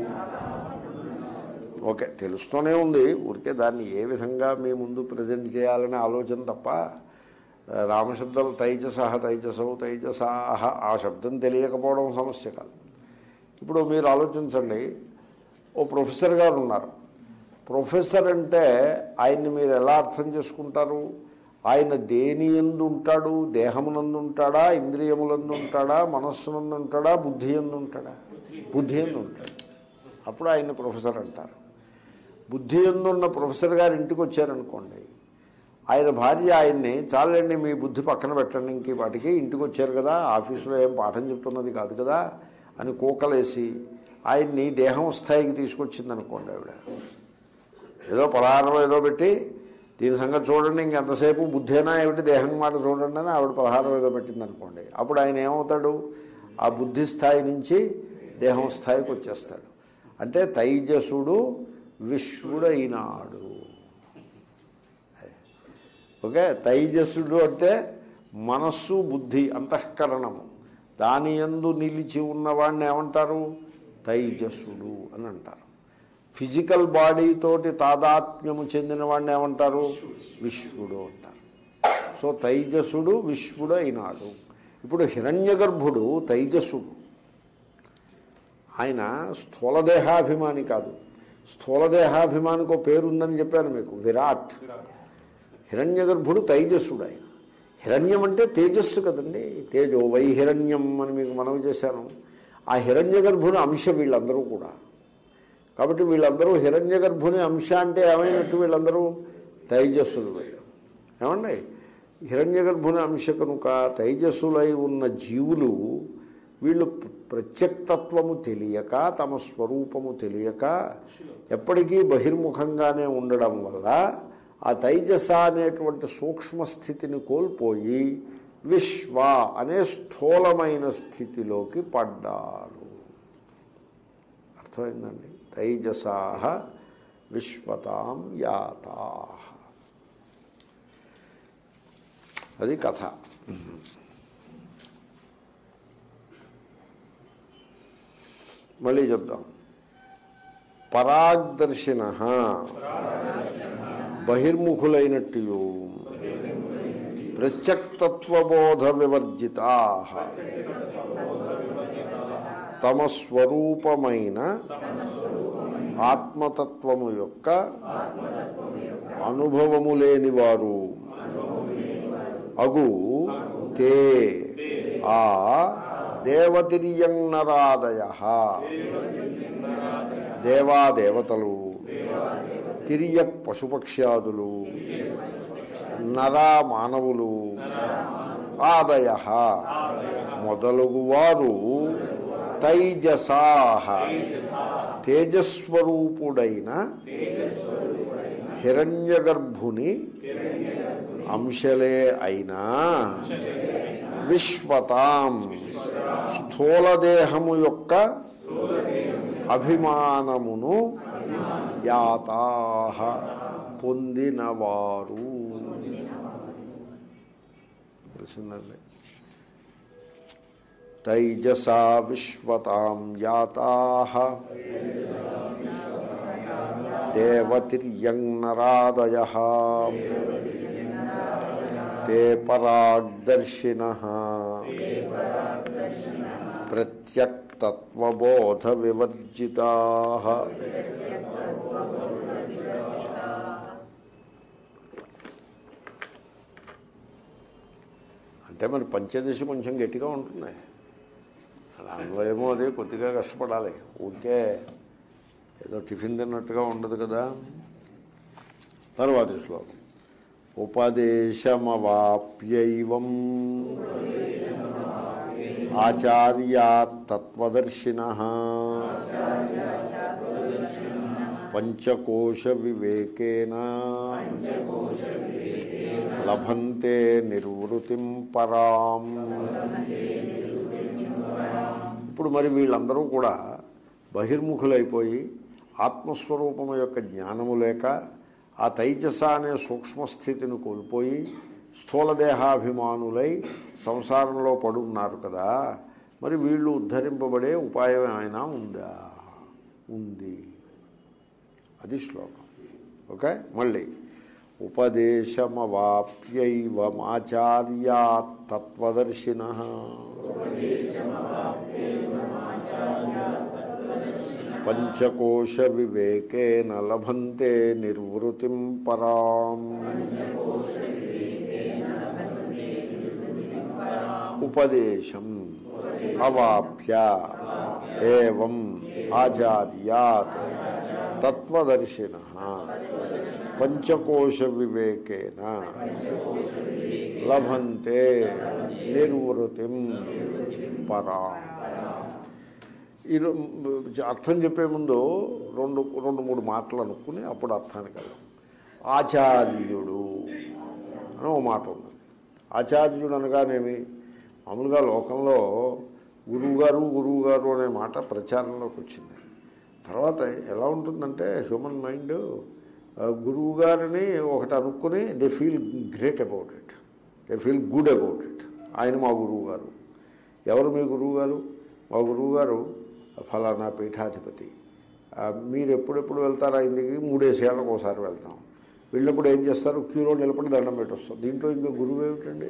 ఓకే తెలుస్తూనే ఉంది ఊరికే దాన్ని ఏ విధంగా మీ ముందు ప్రజెంట్ చేయాలనే ఆలోచన తప్ప ఆ, రామశబ్దం తైజసహ తైజసవు తైజసాహ ఆ శబ్దం తెలియకపోవడం సమస్య కాదు ఇప్పుడు మీరు ఆలోచించండి ఓ ప్రొఫెసర్ గారు ఉన్నారు ప్రొఫెసర్ అంటే ఆయన్ని మీరు ఎలా అర్థం చేసుకుంటారు ఆయన దేని ఎందు ఉంటాడు దేహమునందు ఉంటాడా ఇంద్రియములందు ఉంటాడా మనస్సునందు ఉంటాడా బుద్ధి ఎందు ఉంటాడా బుద్ధి ఎందు ఉంటాడు అప్పుడు ఆయన ప్రొఫెసర్ అంటారు బుద్ధి ఎందున్న ప్రొఫెసర్ గారు ఇంటికి వచ్చారనుకోండి ఆయన భార్య ఆయన్ని చాలండి మీ బుద్ధి పక్కన పెట్టండి ఇంక వాటికి ఇంటికి వచ్చారు కదా ఆఫీసులో ఏం పాఠం చెప్తున్నది కాదు కదా అని కూకలేసి ఆయన్ని దేహం స్థాయికి తీసుకొచ్చింది అనుకోండి ఆవిడ ఏదో పలహారం ఏదో పెట్టి దీని సంగతి చూడండి ఇంకెంతసేపు బుద్ధేనా ఏమిటి దేహం మాట చూడండి అని ఆవిడ పలహారం ఏదో పెట్టింది అనుకోండి అప్పుడు ఆయన ఏమవుతాడు ఆ బుద్ధి స్థాయి నుంచి దేహం స్థాయికి వచ్చేస్తాడు అంటే తైజసుడు విశ్వడైనాడు ఓకే తైజసుడు అంటే మనస్సు బుద్ధి అంతఃకరణము దాని యందు నిలిచి ఉన్నవాడిని ఏమంటారు తైజసుడు అని అంటారు ఫిజికల్ బాడీతోటి తాదాత్మ్యము చెందిన వాడిని ఏమంటారు విశ్వడు అంటారు సో తైజసుడు విశ్వడు అయినాడు ఇప్పుడు హిరణ్యగర్భుడు తైజసుడు ఆయన స్థూలదేహాభిమాని కాదు స్థూలదేహాభిమానికి ఒక పేరు ఉందని చెప్పాను మీకు విరాట్ హిరణ్యగర్భుడు తైజస్సుడు ఆయన హిరణ్యం అంటే తేజస్సు కదండి తేజో వై హిరణ్యం అని మీకు మనవి చేశాను ఆ హిరణ్యగర్భుని అంశ వీళ్ళందరూ కూడా కాబట్టి వీళ్ళందరూ హిరణ్యగర్భుని అంశ అంటే ఏమైనట్టు వీళ్ళందరూ తైజస్సులు వీళ్ళు ఏమండి హిరణ్యగర్భుని అంశ కనుక తైజస్సులై ఉన్న జీవులు వీళ్ళు ప్ర- ప్రత్యక్తత్వము తెలియక తమ స్వరూపము తెలియక ఎప్పటికీ బహిర్ముఖంగానే ఉండడం వల్ల ఆ తైజస అనేటువంటి సూక్ష్మ స్థితిని కోల్పోయి విశ్వ అనే స్థూలమైన స్థితిలోకి పడ్డారు అర్థమైందండి తైజసా విశ్వతాం యాతా అది కథ మళ్ళీ చెప్దాం పరాగ్దర్శిన బహిర్ముఖులైనట్టు ప్రత్యక్తత్వబోధ వివర్జితా తమ స్వరూపమైన ఆత్మతత్వము యొక్క అనుభవము లేనివారు అగు తే ఆ దేవతిర్యంనరాదయ దేవాదేవతలు తిరియక్ పశుపక్ష్యాదులు నరా మానవులు ఆదయ మొదలగువారు తైజసా తేజస్వరూపుడైన హిరణ్యగర్భుని అంశలే అయినా విశ్వతాం స్థూలదేహము యొక్క అభిమానమును యాతా పొందినవారు తెలిసిందండి తైజసా విశ్వతాం యాతా దేవతిర్యంనరాదయ తే పరాగ్దర్శిన ప్రత్యక్తత్వబోధ వివర్జితా అంటే మరి పంచదశ కొంచెం గట్టిగా ఉంటుంది అలా అన్వయమో అది కొద్దిగా కష్టపడాలి ఊరికే ఏదో టిఫిన్ తిన్నట్టుగా ఉండదు కదా తర్వాతి శ్లోకం ఉపదేశమవాప్యైవం ఆచార్యా తత్వదర్శిన పంచకోశ వివేకేన లభంతే నిర్వృతిం పరాం ఇప్పుడు మరి వీళ్ళందరూ కూడా బహిర్ముఖులైపోయి ఆత్మస్వరూపము యొక్క జ్ఞానము లేక ఆ తైజస అనే సూక్ష్మస్థితిని కోల్పోయి స్థూలదేహాభిమానులై సంసారంలో పడున్నారు కదా మరి వీళ్ళు ఉద్ధరింపబడే ఉపాయం ఏమైనా ఉందా ఉంది అది శ్లోకం ఓకే మళ్ళీ ఉపదేశమవాప్యైవమాచార్యా తత్వదర్శిన పంచకోశ వివేకేన లభంతే నిర్వృతిం పరాం ఉపదేశం అవాప్య ఏవం ఆచార్యాత్ తత్వదర్శిన పంచకోశ వివేకేన లభంతే నిర్వృతిం పరా ఈ రొ- అర్థం చెప్పే ముందు రెండు రెండు మూడు మాటలు అనుకుని అప్పుడు అర్థానికి వెళ్దాం ఆచార్యుడు అని ఒక మాట ఉన్నది ఆచార్యుడు అనగానేమి మామూలుగా లోకంలో గురువుగారు గురువుగారు అనే మాట ప్రచారంలోకి వచ్చింది తర్వాత ఎలా ఉంటుందంటే హ్యూమన్ మైండ్ గురువు గారిని ఒకటి అనుకుని they feel great about it they feel good about it ఆయన మా గురువు గారు ఎవరు మీ గురువు గారు మా గురువు గారు ఫలానా పీఠాధిపతి ఆ, మీరు ఎప్పుడెప్పుడు వెళ్తారు ఆయన దగ్గరికి మూడేసేళ్ళకి ఒకసారి వెళ్తాం వెళ్ళినప్పుడు ఏం చేస్తారు క్యూలో నిలబడి దండం పెట్టొస్తాం దీంట్లో ఇంకా గురువు ఏమిటండి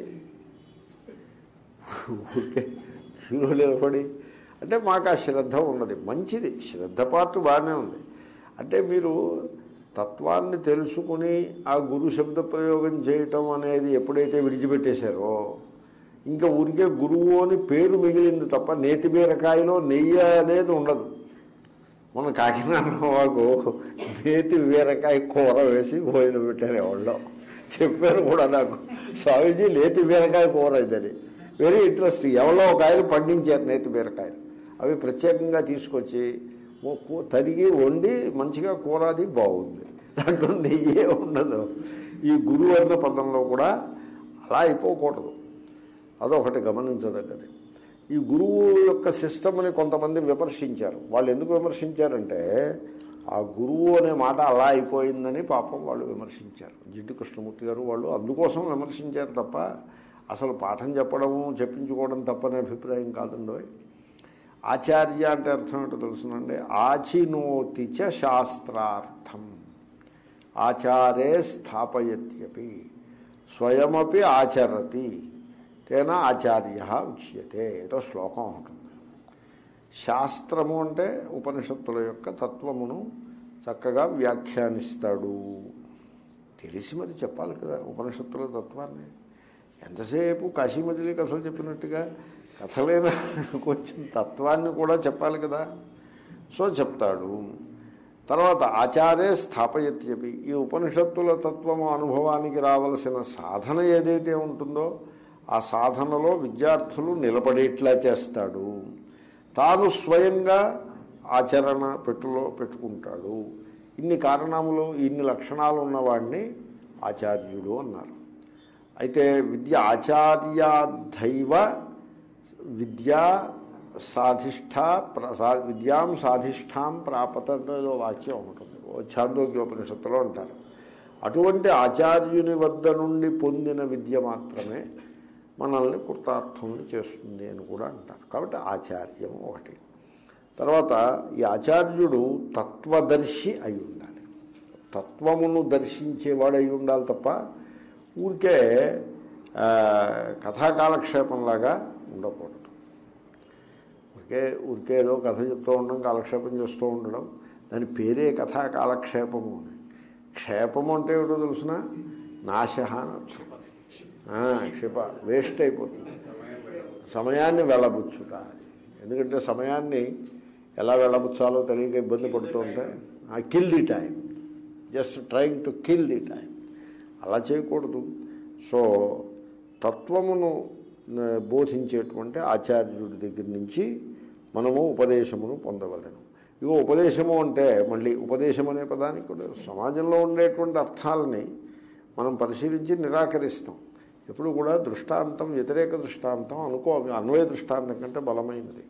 ఊరికే క్యూలో నిలబడి అంటే మాకు ఆ శ్రద్ధ ఉన్నది మంచిది శ్రద్ధ పార్ట్ బాగానే ఉంది అంటే మీరు తత్వాన్ని తెలుసుకుని ఆ గురు శబ్ద ప్రయోగం చేయటం అనేది ఎప్పుడైతే విడిచిపెట్టేశారో ఇంకా ఊరికే గురువు అని పేరు మిగిలింది తప్ప నేతి బీరకాయలో నెయ్యి అనేది ఉండదు మన కాకినాడలో మాకు నేతి బీరకాయ కూర వేసి భోజనం పెట్టారు ఎవరిలో చెప్పారు కూడా నాకు స్వామీజీ నేతి బీరకాయ కూర ఇదని వెరీ ఇంట్రెస్టింగ్ ఎవరో ఒక ఆయన పండించారు నేతి బీరకాయలు అవి ప్రత్యేకంగా తీసుకొచ్చి ఓ కూ- తరిగి వండి మంచిగా కూర అది బాగుంది దాంట్లో నెయ్యే ఉండదు ఈ గురువు అన్న పదంలో కూడా అలా అయిపోకూడదు అదొకటి గమనించదగ్గది ఈ గురువు యొక్క సిస్టమ్ని కొంతమంది విమర్శించారు వాళ్ళు ఎందుకు విమర్శించారంటే ఆ గురువు అనే మాట అలా అయిపోయిందని పాపం వాళ్ళు విమర్శించారు జిడ్డు కృష్ణమూర్తి గారు వాళ్ళు అందుకోసం విమర్శించారు తప్ప అసలు పాఠం చెప్పడము చెప్పించుకోవడం తప్పనే అభిప్రాయం కాదండో ఆచార్య అంటే అర్థం ఏంటో తెలుసునండి ఆచినోతి చ శాస్త్రార్థం ఆచారే స్థాపయత్యపి స్వయమపి ఆచరతి తేన ఆచార్య ఉచ్యతే ఏదో శ్లోకం ఉంటుంది శాస్త్రము అంటే ఉపనిషత్తుల యొక్క తత్వమును చక్కగా వ్యాఖ్యానిస్తాడు తెలిసి మరి చెప్పాలి కదా ఉపనిషత్తుల తత్వాన్ని ఎంతసేపు కాశీమజిలీ కథలు చెప్పినట్టుగా కథలైన కొంచెం తత్వాన్ని కూడా చెప్పాలి కదా సో చెప్తాడు తర్వాత ఆచారే స్థాపయత్యపి ఈ ఉపనిషత్తుల తత్వము అనుభవానికి రావలసిన సాధన ఏదైతే ఉంటుందో ఆ సాధనలో విద్యార్థులు నిలబడేట్లా చేస్తాడు తాను స్వయంగా ఆచరణ పెట్టులో పెట్టుకుంటాడు ఇన్ని కారణములు ఇన్ని లక్షణాలు ఉన్నవాడిని ఆచార్యుడు అన్నారు అయితే విద్య ఆచార్యాధైవ విద్యా సాధిష్ట ప్ర- సా- విద్యాం సాధిష్టాం ప్రాపత అంటే ఏదో వాక్యం ఉంటుంది ఓ ఛాందోగ్యోపనిషత్తులో అంటారు అటువంటి ఆచార్యుని వద్ద నుండి పొందిన విద్య మాత్రమే మనల్ని కృతార్థుల్ని చేస్తుంది అని కూడా అంటారు కాబట్టి ఆచార్యము ఒకటి తర్వాత ఈ ఆచార్యుడు తత్వదర్శి అయి ఉండాలి తత్వమును దర్శించేవాడు అయి ఉండాలి తప్ప ఊరికే ఆ, కథాకాలక్షేపంలాగా ఉండకూడదు ఊరికే ఊరికే ఏదో కథ చెప్తూ ఉండడం కాలక్షేపం చేస్తూ ఉండడం దాని పేరే కథా కాలక్షేపము అని క్షేపము అంటే ఏమిటో తెలుసిన నాశ అని అర్థం ఆ, క్షిప వేస్ట్ అయిపోతుంది సమయాన్ని వెళ్ళబుచ్చుట అది ఎందుకంటే సమయాన్ని ఎలా వెళ్ళబుచ్చాలో తెలియక ఇబ్బంది పడుతూ ఉంటే kill the time just trying to kill the time అలా చేయకూడదు సో తత్వమును ఆ, బోధించేటువంటి ఆచార్యుడి దగ్గర నుంచి మనము ఉపదేశమును పొందవలను ఇగో ఉపదేశము అంటే మళ్ళీ ఉపదేశం అనే పదానికి కూడా సమాజంలో ఉండేటువంటి అర్థాలని మనం పరిశీలించి నిరాకరిస్తాం ఎప్పుడు కూడా దృష్టాంతం వ్యతిరేక దృష్టాంతం అనుకో అన్వయ దృష్టాంతం కంటే బలమైనది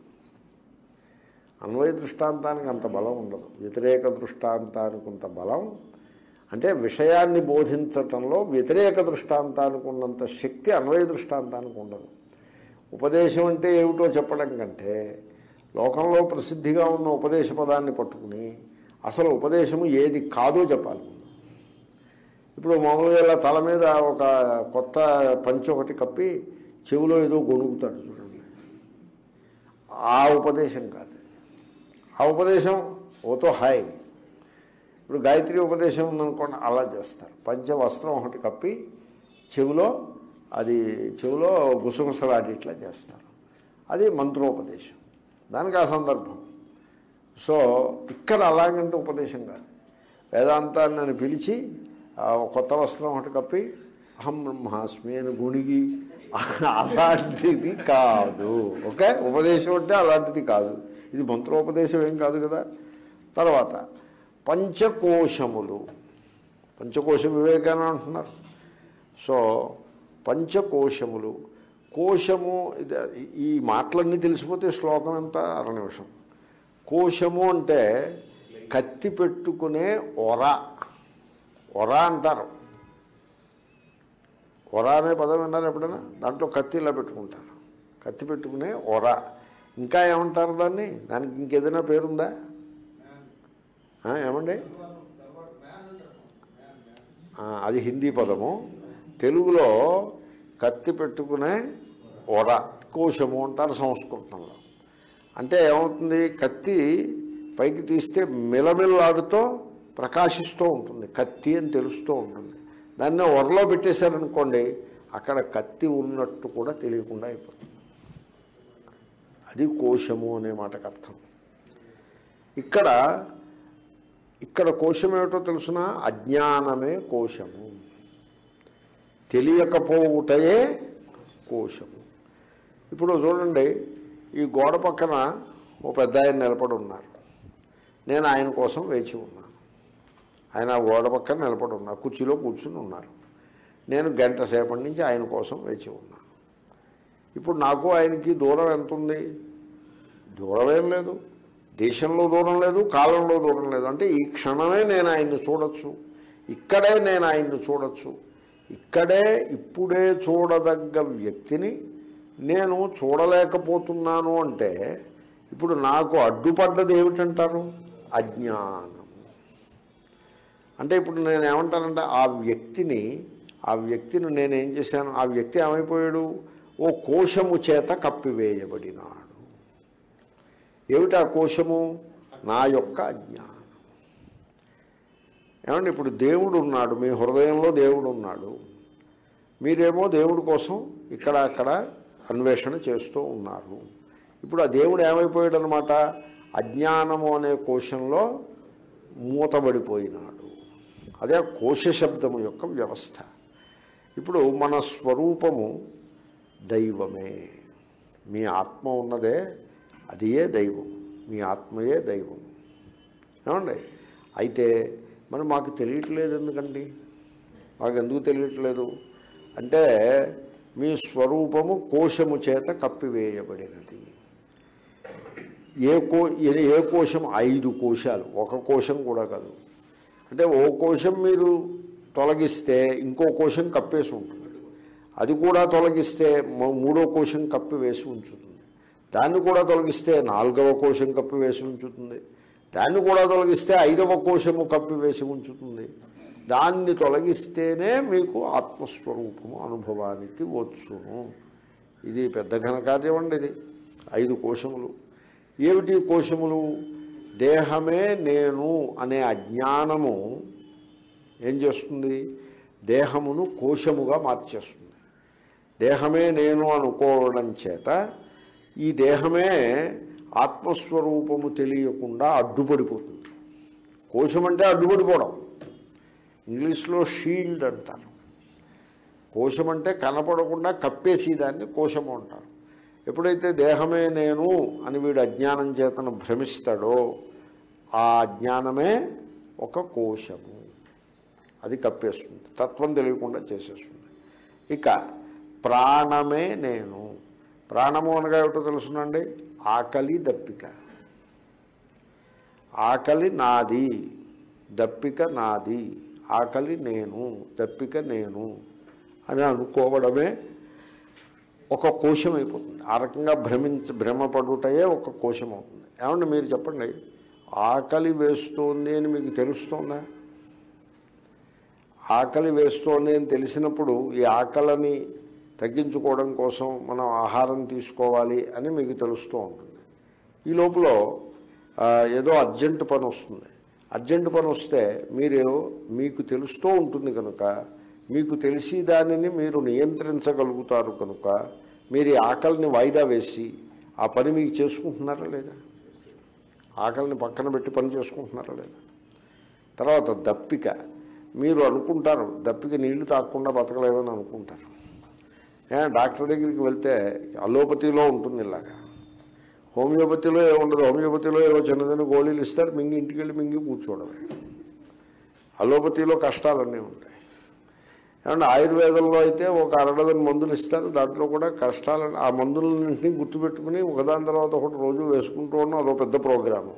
అన్వయ దృష్టాంతానికి అంత బలం ఉండదు వ్యతిరేక దృష్టాంతానికి కొంత బలం అంటే విషయాన్ని బోధించటంలో వ్యతిరేక దృష్టాంతానికి ఉన్నంత శక్తి అన్వయ దృష్టాంతానికి ఉండదు ఉపదేశం అంటే ఏమిటో చెప్పడం కంటే లోకంలో ప్రసిద్ధిగా ఉన్న ఉపదేశ పదాన్ని పట్టుకుని అసలు ఉపదేశము ఏది కాదో చెప్పాలి ఇప్పుడు మామూలుగా ఇలా తల మీద ఒక కొత్త పంచ ఒకటి కప్పి చెవిలో ఏదో గొణుగుతాడు చూడండి ఆ ఉపదేశం కాదు ఆ ఉపదేశం ఓతో హాయ్ ఇప్పుడు గాయత్రి ఉపదేశం ఉందనుకోండి అలా చేస్తారు పంచ వస్త్రం ఒకటి కప్పి చెవిలో అది చెవిలో గుసగుసలాడి ఇట్లా చేస్తారు అది మంత్రోపదేశం దానికి ఆ సందర్భం సో ఇక్కడ అలాగంటే ఉపదేశం కాదు వేదాంతాన్ని నన్ను పిలిచి ఆ కొత్త వస్త్రం ఒకటి కప్పి అహం బ్రహ్మాస్మి అని గుణిగి అలాంటిది కాదు ఓకే ఉపదేశం అంటే అలాంటిది కాదు ఇది మంత్రోపదేశం ఏం కాదు కదా తర్వాత పంచకోశములు పంచకోశ వివేకాన్ని అంటున్నారు సో పంచకోశములు కోశము ఇది ఈ మాటలన్నీ తెలిసిపోతే శ్లోకం ఎంత అర నిమిషం కోశము అంటే కత్తి పెట్టుకునే ఒర ఒర అంటారు ఒర అనే పదం విన్నారు ఎప్పుడైనా దాంట్లో కత్తి ఇలా పెట్టుకుంటారు కత్తి పెట్టుకునే ఒర ఇంకా ఏమంటారు దాన్ని దానికి ఇంకేదైనా పేరుందా ఆ, ఏమండి ఆ, అది హిందీ పదము తెలుగులో కత్తి పెట్టుకునే ఒర కోశము అంటారు సంస్కృతంలో అంటే ఏమవుతుంది కత్తి పైకి తీస్తే మిలమిల్లాడుతూ ప్రకాశిస్తూ ఉంటుంది కత్తి అని తెలుస్తూ ఉంటుంది దాన్ని ఒరలో పెట్టేశారనుకోండి అక్కడ కత్తి ఉన్నట్టు కూడా తెలియకుండా అయిపోతుంది అది కోశము అనే మాటకు అర్థం ఇక్కడ ఇక్కడ కోశం ఏమిటో తెలుసిన అజ్ఞానమే కోశము తెలియకపోవుటయే కోశము ఇప్పుడు చూడండి ఈ గోడ పక్కన ఓ పెద్ద ఆయన నిలబడి ఉన్నారు నేను ఆయన కోసం వేచి ఉన్నాను ఆయన ఆ గోడ పక్కన నిలబడి ఉన్నారు కుర్చీలో కూర్చుని ఉన్నారు నేను గంట సేపటి నుంచి ఆయన కోసం వేచి ఉన్నాను ఇప్పుడు నాకు ఆయనకి దూరం ఎంత ఉంది దూరం ఏం లేదు దేశంలో దూరం లేదు కాలంలో దూరం లేదు అంటే ఈ క్షణమే నేను ఆయన్ని చూడొచ్చు ఇక్కడే నేను ఆయన్ని చూడొచ్చు ఇక్కడే ఇప్పుడే చూడదగ్గ వ్యక్తిని నేను చూడలేకపోతున్నాను అంటే ఇప్పుడు నాకు అడ్డుపడ్డది ఏమిటంటారు అజ్ఞానం అంటే ఇప్పుడు నేను ఏమంటానంటే ఆ వ్యక్తిని ఆ వ్యక్తిని నేనేం చేశాను ఆ వ్యక్తి ఏమైపోయాడు ఓ కోశము చేత కప్పివేయబడినాడు ఏమిటి ఆ కోశము నా యొక్క అజ్ఞానం ఏమండి ఇప్పుడు దేవుడు ఉన్నాడు మీ హృదయంలో దేవుడు ఉన్నాడు మీరేమో దేవుడి కోసం ఇక్కడ అక్కడ అన్వేషణ చేస్తూ ఉన్నారు ఇప్పుడు ఆ దేవుడు ఏమైపోయాడు అనమాట అజ్ఞానము అనే కోశంలో మూతబడిపోయినాడు అదే ఆ కోశ శబ్దము యొక్క వ్యవస్థ ఇప్పుడు మన స్వరూపము దైవమే మీ ఆత్మ ఉన్నదే అదియే దైవం మీ ఆత్మయే దైవం ఏమండి అయితే మరి మాకు తెలియట్లేదు ఎందుకండి మాకు ఎందుకు తెలియట్లేదు అంటే మీ స్వరూపము కోశము చేత కప్పివేయబడినది ఏ కో ఏ- ఏ కోశం ఐదు కోశాలు ఒక కోశం కూడా కాదు అంటే ఓ కోశం మీరు తొలగిస్తే ఇంకో కోశం కప్పేసి ఉంటుంది అది కూడా తొలగిస్తే మూ- మూడో కోశం కప్పి వేసి ఉంచుతుంది దాన్ని కూడా తొలగిస్తే నాలుగవ కోశం కప్పి వేసి ఉంచుతుంది దాన్ని కూడా తొలగిస్తే ఐదవ కోశము కప్పి వేసి ఉంచుతుంది దాన్ని తొలగిస్తేనే మీకు ఆత్మస్వరూపము అనుభవానికి వచ్చును ఇది పెద్ద ఘనకార్యం అండి ఇది ఐదు కోశములు ఏమిటి కోశములు దేహమే నేను అనే అజ్ఞానము ఏం చేస్తుంది దేహమును కోశముగా మార్చేస్తుంది దేహమే నేను అనుకోవడం చేత ఈ దేహమే ఆత్మస్వరూపము తెలియకుండా అడ్డుపడిపోతుంది కోశం అంటే అడ్డుపడిపోవడం ఇంగ్లీష్లో షీల్డ్ అంటారు కోశం అంటే కనపడకుండా కప్పేసి దాన్ని కోశము అంటారు ఎప్పుడైతే దేహమే నేను అని వీడు అజ్ఞానం చేతను భ్రమిస్తాడో ఆ అజ్ఞానమే ఒక కోశము అది కప్పేస్తుంది తత్వం తెలియకుండా చేసేస్తుంది ఇక ప్రాణమే నేను ప్రాణము అనగా ఏమిటో తెలుసునండి ఆకలి దప్పిక ఆకలి నాది దప్పిక నాది ఆకలి నేను దప్పిక నేను అని అనుకోవడమే ఒక కోశం అయిపోతుంది ఆ రకంగా భ్రమించ భ్రమపడుటయే ఒక కోశం అవుతుంది ఏమంటే మీరు చెప్పండి ఆకలి వేస్తోంది అని మీకు తెలుస్తోందా ఆకలి వేస్తోంది అని తెలిసినప్పుడు ఈ ఆకలిని తగ్గించుకోవడం కోసం మనం ఆహారం తీసుకోవాలి అని మీకు తెలుస్తూ ఉంటుంది ఈ లోపల ఆ, ఏదో అర్జెంట్ పని వస్తుంది అర్జెంట్ పని వస్తే మీరు మీకు తెలుస్తూ ఉంటుంది కనుక మీకు తెలిసి దానిని మీరు నియంత్రించగలుగుతారు కనుక మీరు ఈ ఆకలిని వాయిదా వేసి ఆ పని మీకు చేసుకుంటున్నారా లేదా ఆకలిని పక్కన పెట్టి పని చేసుకుంటున్నారా లేదా తర్వాత దప్పిక మీరు అనుకుంటారు దప్పిక నీళ్లు తాగకుండా బతకలేమని అనుకుంటారు ఏ, డాక్టర్ దగ్గరికి వెళ్తే అలోపతిలో ఉంటుంది ఇలాగా హోమియోపతిలో ఏముండదు హోమియోపతిలో ఏవో చిన్నదైన గోళీలు ఇస్తారు మింగి ఇంటికి వెళ్ళి మింగి కూర్చోవడమే అలోపతిలో కష్టాలన్నీ ఉంటాయి ఏమంటే ఆయుర్వేదంలో అయితే ఒక అరడదని మందులు ఇస్తారు దాంట్లో కూడా కష్టాలు ఆ మందులన్నింటినీ గుర్తుపెట్టుకుని ఒకదాని తర్వాత ఒకటి రోజు వేసుకుంటూ ఉండడం అదో పెద్ద ప్రోగ్రాము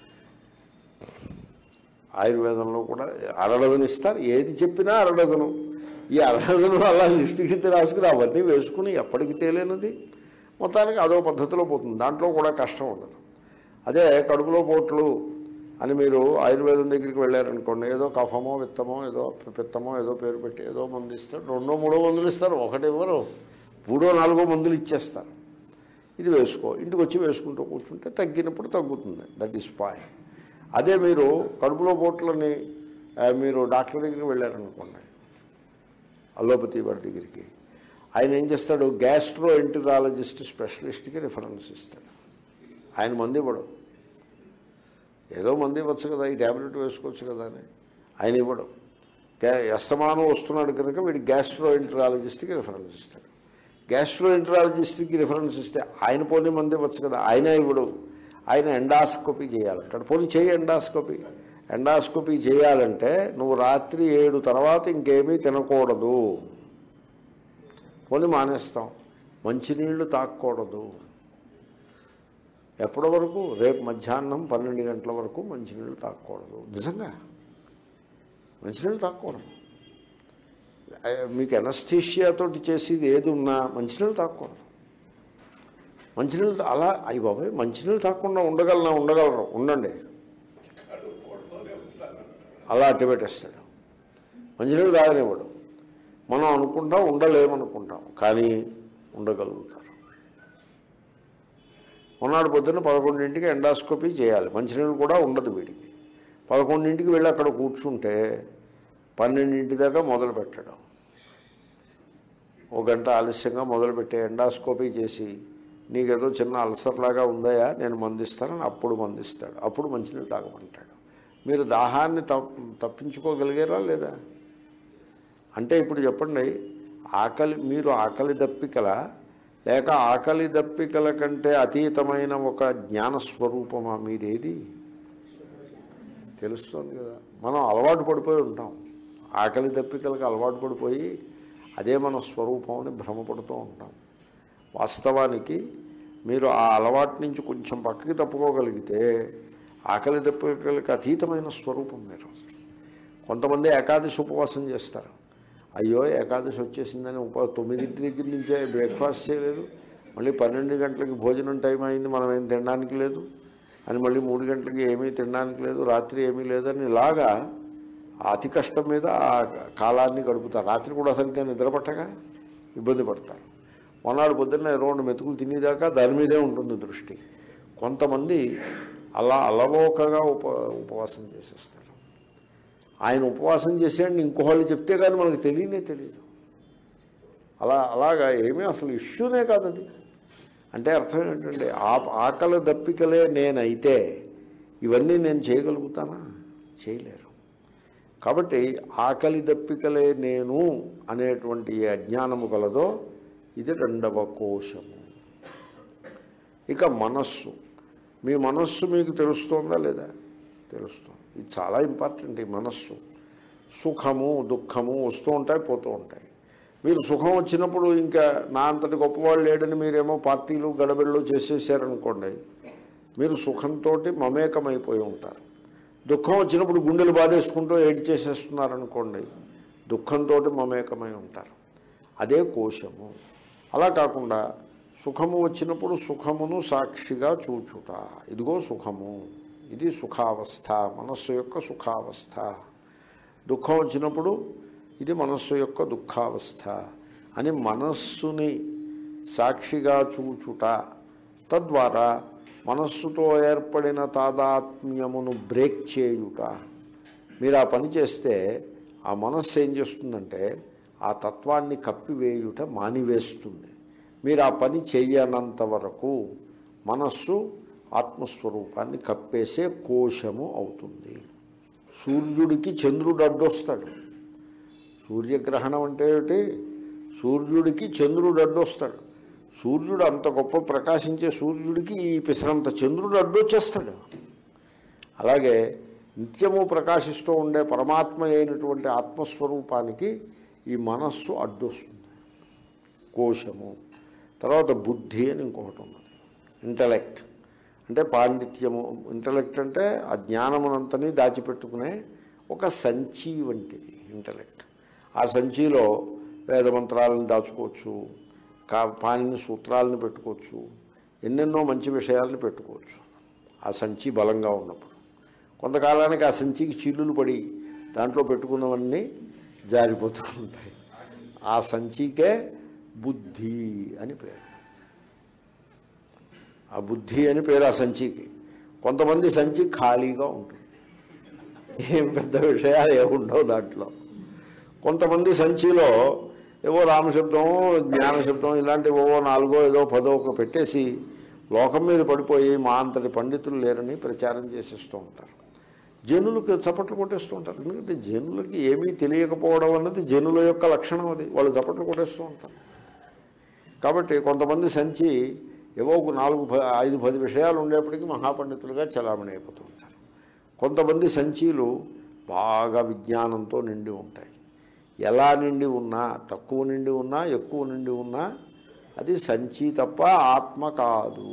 ఆయుర్వేదంలో కూడా అరడదను ఇస్తారు ఏది చెప్పినా అరడదను ఈ అరడదను అలా లిస్టు కింద రాసుకుని అవన్నీ వేసుకుని ఎప్పటికి తేలేనది మొత్తానికి అదో పద్ధతిలో పోతుంది దాంట్లో కూడా కష్టం ఉండదు అదే కడుపులో పోట్లు అని మీరు ఆయుర్వేదం దగ్గరికి వెళ్ళారనుకోండి ఏదో కఫమో విత్తమో ఏదో పిత్తమో ఏదో పేరు పెట్టి ఏదో మందు ఇస్తారు రెండో మూడో మందులు ఇస్తారు ఒకటి ఇవ్వరు మూడో నాలుగో మందులు ఇచ్చేస్తారు ఇది వేసుకో ఇంటికి వచ్చి వేసుకుంటూ కూర్చుంటే తగ్గినప్పుడు తగ్గుతుంది దట్ ఈస్ ఫైన్ అదే మీరు కడుపులో పోట్లని ఆ, మీరు డాక్టర్ దగ్గరికి వెళ్ళారనుకోండి అలోపతి వాడి దగ్గరికి ఆయన ఏం చేస్తాడు గ్యాస్ట్రో ఎంటరాలజిస్ట్ స్పెషలిస్ట్కి రిఫరెన్స్ ఇస్తాడు ఆయన మంది ఇవ్వడు ఏదో మంది ఇవ్వచ్చు కదా ఈ ట్యాబ్లెట్ వేసుకోవచ్చు కదా అని ఆయన ఇవ్వడు గ్యా అస్తమానం వస్తున్నాడు కనుక వీడి గ్యాస్ట్రో ఎంటరాలజిస్ట్కి రిఫరెన్స్ ఇస్తాడు గ్యాస్ట్రో ఎంటరాలజిస్ట్కి రిఫరెన్స్ ఇస్తే ఆయన పోనీ మంది ఇవ్వచ్చు కదా ఆయన ఇవ్వడు ఆయన ఎండాస్కోపీ చేయాలంటాడు పోనీ చేయి ఎండాస్కోపీ ఎండాస్కోపీ చేయాలంటే నువ్వు రాత్రి ఏడు తర్వాత ఇంకేమీ తినకూడదు పోనీ మానేస్తాం మంచినీళ్ళు తాగకూడదు ఎప్పటి వరకు రేపు మధ్యాహ్నం పన్నెండు గంటల వరకు మంచినీళ్ళు తాగకూడదు నిజంగా మంచినీళ్ళు తాగకూడదు ఆ, మీకు ఎనస్థీషియాతోటి చేసేది ఏది ఉన్నా మంచినీళ్ళు తాగకూడదు మంచినీళ్ళు తా- అలా అయ్యి బాబాయ్ మంచినీళ్ళు తాగకుండా ఉండగలనా ఉండగలరు ఉండండి అలా అట్టి పెట్టేస్తాడు మంచినీళ్ళు తాగనివ్వడు మనం అనుకుంటాం ఉండలేమనుకుంటాం కానీ ఉండగలుగుతారు మొన్నటి పొద్దున్న పదకొండింటికి ఎండాస్కోపీ చేయాలి మంచినీళ్ళు కూడా ఉండదు వీడికి పదకొండింటికి వెళ్ళి అక్కడ కూర్చుంటే పన్నెండింటి దాకా మొదలు పెట్టడం ఒక గంట ఆలస్యంగా మొదలుపెట్టే ఎండాస్కోపీ చేసి నీకేదో చిన్న అల్సర్ లాగా ఉందయా నేను మందిస్తానని అప్పుడు మందిస్తాడు అప్పుడు మంచినీళ్ళు తాగమంటాడు మీరు దాహాన్ని తప్ తప్పించుకోగలిగారా లేదా అంటే ఇప్పుడు చెప్పండి ఆకలి మీరు ఆకలి దప్పికల లేక ఆకలి దప్పికల కంటే అతీతమైన ఒక జ్ఞాన స్వరూపమా మీరేది తెలుస్తుంది కదా మనం అలవాటు పడిపోయి ఉంటాం ఆకలి దప్పికలకు అలవాటు పడిపోయి అదే మన స్వరూపం అని భ్రమపడుతూ ఉంటాం వాస్తవానికి మీరు ఆ అలవాటు నుంచి కొంచెం పక్కకి తప్పుకోగలిగితే ఆకలి దప్పికలకి అతీతమైన స్వరూపం మీరు కొంతమంది ఏకాదశి ఉపవాసం చేస్తారు అయ్యో ఏకాదశి వచ్చేసిందని ఉప తొమ్మిదింటి దగ్గర నుంచే బ్రేక్ఫాస్ట్ చేయలేదు మళ్ళీ పన్నెండు గంటలకి భోజనం టైం అయింది మనం ఏం తినడానికి లేదు అని మళ్ళీ మూడు గంటలకి ఏమీ తినడానికి లేదు రాత్రి ఏమీ లేదని ఇలాగా ఆ అతి కష్టం మీద ఆ కాలాన్ని గడుపుతారు రాత్రి కూడా సరిగ్గా నిద్రపట్టగా ఇబ్బంది పడతారు మొన్నాడు పొద్దున్న రెండు మెతుకులు తినేదాకా దాని మీదే ఉంటుంది దృష్టి కొంతమంది అలా అలవోకగా ఉప ఉపవాసం చేసేస్తారు ఆయన ఉపవాసం చేసేయండి ఇంకోళ్ళు చెప్తే కానీ మనకు తెలియనే తెలియదు అలా అలాగా ఏమీ అసలు ఇష్యూనే కాదు అది అంటే అర్థం ఏంటంటే ఆ ఆకలి దప్పికలే నేనైతే ఇవన్నీ నేను చేయగలుగుతానా చేయలేరు కాబట్టి ఆకలి దప్పికలే నేను అనేటువంటి ఏ అజ్ఞానము కలదో ఇది రెండవ కోశము ఇక మనస్సు మీ మనస్సు మీకు తెలుస్తోందా లేదా తెలుస్తుంది ఇది చాలా ఇంపార్టెంట్ ఈ మనస్సు సుఖము దుఃఖము వస్తూ ఉంటాయి పోతూ ఉంటాయి మీరు సుఖం వచ్చినప్పుడు ఇంకా నా అంతటి గొప్పవాళ్ళు లేడని మీరేమో పార్టీలు గడబిళ్ళు చేసేసారనుకోండి మీరు సుఖంతో మమేకమైపోయి ఉంటారు దుఃఖం వచ్చినప్పుడు గుండెలు బాధేసుకుంటూ ఏడి చేసేస్తున్నారనుకోండి దుఃఖంతో మమేకమై ఉంటారు అదే కోశము అలా కాకుండా సుఖము వచ్చినప్పుడు సుఖమును సాక్షిగా చూచుట ఇదిగో సుఖము ఇది సుఖావస్థ మనస్సు యొక్క సుఖావస్థ దుఃఖం వచ్చినప్పుడు ఇది మనస్సు యొక్క దుఃఖావస్థ అని మనస్సుని సాక్షిగా చూచుట తద్వారా మనస్సుతో ఏర్పడిన తాదాత్మ్యమును బ్రేక్ చేయుట మీరు ఆ పని చేస్తే ఆ మనస్సు ఏం చేస్తుందంటే ఆ తత్వాన్ని కప్పివేయుట మానివేస్తుంది మీరు ఆ పని చెయ్యనంత వరకు మనస్సు ఆత్మస్వరూపాన్ని కప్పేసే కోశము అవుతుంది సూర్యుడికి చంద్రుడు అడ్డొస్తాడు సూర్యగ్రహణం అంటే ఏమిటి సూర్యుడికి చంద్రుడు అడ్డొస్తాడు సూర్యుడు అంత గొప్ప ప్రకాశించే సూర్యుడికి ఈ పిసరంత చంద్రుడు అడ్డొచ్చేస్తాడు అలాగే నిత్యము ప్రకాశిస్తూ ఉండే పరమాత్మ అయినటువంటి ఆత్మస్వరూపానికి ఈ మనస్సు అడ్డొస్తుంది కోశము తర్వాత బుద్ధి అని ఇంకొకటి ఉన్నది ఇంటలెక్ట్ అంటే పాండిత్యము ఇంటలెక్ట్ అంటే ఆ జ్ఞానమునంతని దాచిపెట్టుకునే ఒక సంచి వంటిది ఇంటలెక్ట్ ఆ సంచిలో వేదమంత్రాలను దాచుకోవచ్చు కా పాణిని సూత్రాలను పెట్టుకోవచ్చు ఎన్నెన్నో మంచి విషయాలను పెట్టుకోవచ్చు ఆ సంచి బలంగా ఉన్నప్పుడు కొంతకాలానికి ఆ సంచికి చిల్లులు పడి దాంట్లో పెట్టుకున్నవన్నీ జారిపోతూ ఉంటాయి ఆ సంచికే బుద్ధి అని పేరు ఆ బుద్ధి అని పేరు ఆ సంచికి కొంతమంది సంచి ఖాళీగా ఉంటుంది ఏం పెద్ద విషయాలు ఏముండవు దాంట్లో కొంతమంది సంచిలో ఏవో రామశబ్దం జ్ఞానశబ్దం ఇలాంటివి ఏవో నాలుగో ఏదో పదో ఒక పెట్టేసి లోకం మీద పడిపోయి మా అంతటి పండితులు లేరని ప్రచారం చేసేస్తూ ఉంటారు జనులకు చప్పట్లు కొట్టేస్తూ ఉంటారు ఎందుకంటే జనులకి ఏమీ తెలియకపోవడం అన్నది జనుల యొక్క లక్షణం అది వాళ్ళు చప్పట్లు కొట్టేస్తూ ఉంటారు కాబట్టి కొంతమంది సంచి ఏవో ఒక నాలుగు ప- ఐదు పది విషయాలు ఉండేప్పటికీ మహాపండితులుగా చలామణి అయిపోతూ ఉంటారు కొంతమంది సంచీలు బాగా విజ్ఞానంతో నిండి ఉంటాయి ఎలా నిండి ఉన్నా తక్కువ నిండి ఉన్నా ఎక్కువ నిండి ఉన్నా అది సంచి తప్ప ఆత్మ కాదు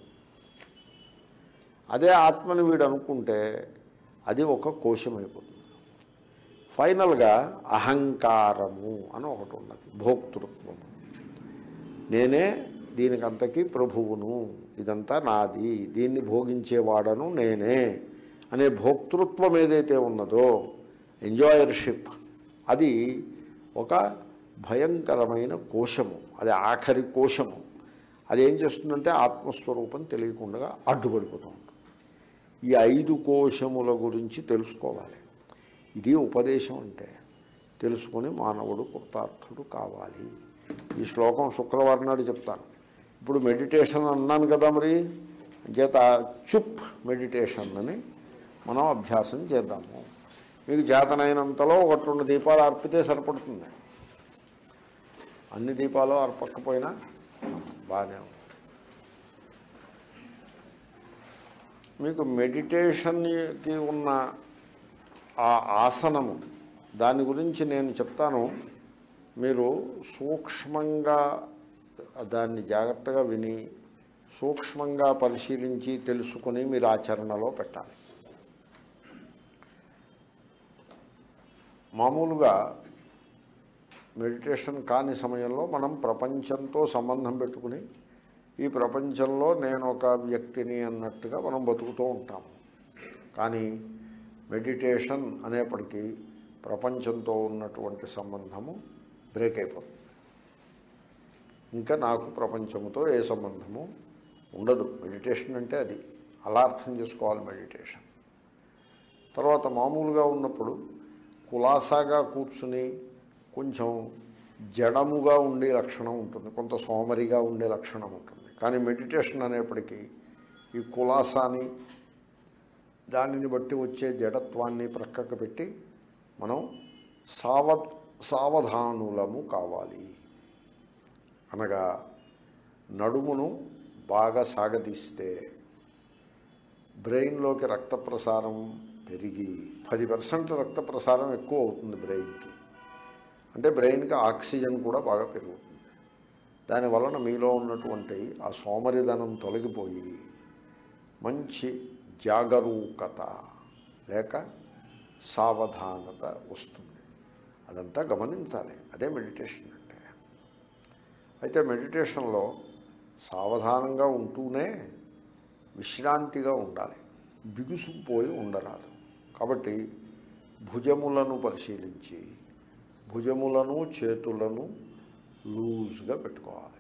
అదే ఆత్మని వీడు అనుకుంటే అది ఒక కోశమైపోతుంది ఫైనల్గా అహంకారము అని ఒకటి ఉన్నది భోక్తృత్వము నేనే దీనికంతకీ ప్రభువును ఇదంతా నాది దీన్ని భోగించేవాడను నేనే అనే భోక్తృత్వం ఏదైతే ఉన్నదో ఎంజాయర్షిప్ అది ఒక భయంకరమైన కోశము అది ఆఖరి కోశము అది ఏం చేస్తుందంటే ఆత్మస్వరూపం తెలియకుండా అడ్డుపడిపోతూ ఉంటుంది ఈ ఐదు కోశముల గురించి తెలుసుకోవాలి ఇది ఉపదేశం అంటే తెలుసుకొని మానవుడు కృతార్థుడు కావాలి ఈ శ్లోకం శుక్రవారం నాడు చెప్తాను ఇప్పుడు మెడిటేషన్ అన్నాను కదా మరి చేత చుప్ మెడిటేషన్ అని మనం అభ్యాసం చేద్దాము మీకు చేతనైనంతలో ఒకటి రెండు దీపాలు అర్పితే సరిపడుతుంది అన్ని దీపాలు అర్పకపోయినా బాగానే ఉంది మీకు మెడిటేషన్కి ఉన్న ఆ ఆసనము దాని గురించి నేను చెప్తాను మీరు సూక్ష్మంగా దాన్ని జాగ్రత్తగా విని సూక్ష్మంగా పరిశీలించి తెలుసుకొని మీరు ఆచరణలో పెట్టాలి మామూలుగా మెడిటేషన్ కాని సమయంలో మనం ప్రపంచంతో సంబంధం పెట్టుకుని ఈ ప్రపంచంలో నేను ఒక వ్యక్తిని అన్నట్టుగా మనం బతుకుతూ ఉంటాము కానీ మెడిటేషన్ అనేప్పటికీ ప్రపంచంతో ఉన్నటువంటి సంబంధము బ్రేక్ అయిపోతుంది ఇంకా నాకు ప్రపంచంతో ఏ సంబంధము ఉండదు మెడిటేషన్ అంటే అది అలా అర్థం చేసుకోవాలి మెడిటేషన్ తర్వాత మామూలుగా ఉన్నప్పుడు కులాసాగా కూర్చుని కొంచెం జడముగా ఉండే లక్షణం ఉంటుంది కొంత సోమరిగా ఉండే లక్షణం ఉంటుంది కానీ మెడిటేషన్ అనేప్పటికీ ఈ కులాసాని దానిని బట్టి వచ్చే జడత్వాన్ని ప్రక్కకు పెట్టి మనం సావ సావధానులము కావాలి అనగా నడుమును బాగా సాగదీస్తే బ్రెయిన్లోకి రక్త ప్రసారం పెరిగి పది పర్సెంట్ రక్త ప్రసారం ఎక్కువ అవుతుంది బ్రెయిన్కి అంటే బ్రెయిన్కి ఆక్సిజన్ కూడా బాగా పెరుగుతుంది దాని వలన మీలో ఉన్నటువంటి ఆ సోమరిధనం తొలగిపోయి మంచి జాగరూకత లేక సావధానత వస్తుంది అదంతా గమనించాలి అదే మెడిటేషన్ అంటే అయితే మెడిటేషన్లో సావధానంగా ఉంటూనే విశ్రాంతిగా ఉండాలి బిగుసుకుపోయి ఉండరాదు కాబట్టి భుజములను పరిశీలించి భుజములను చేతులను లూజ్గా పెట్టుకోవాలి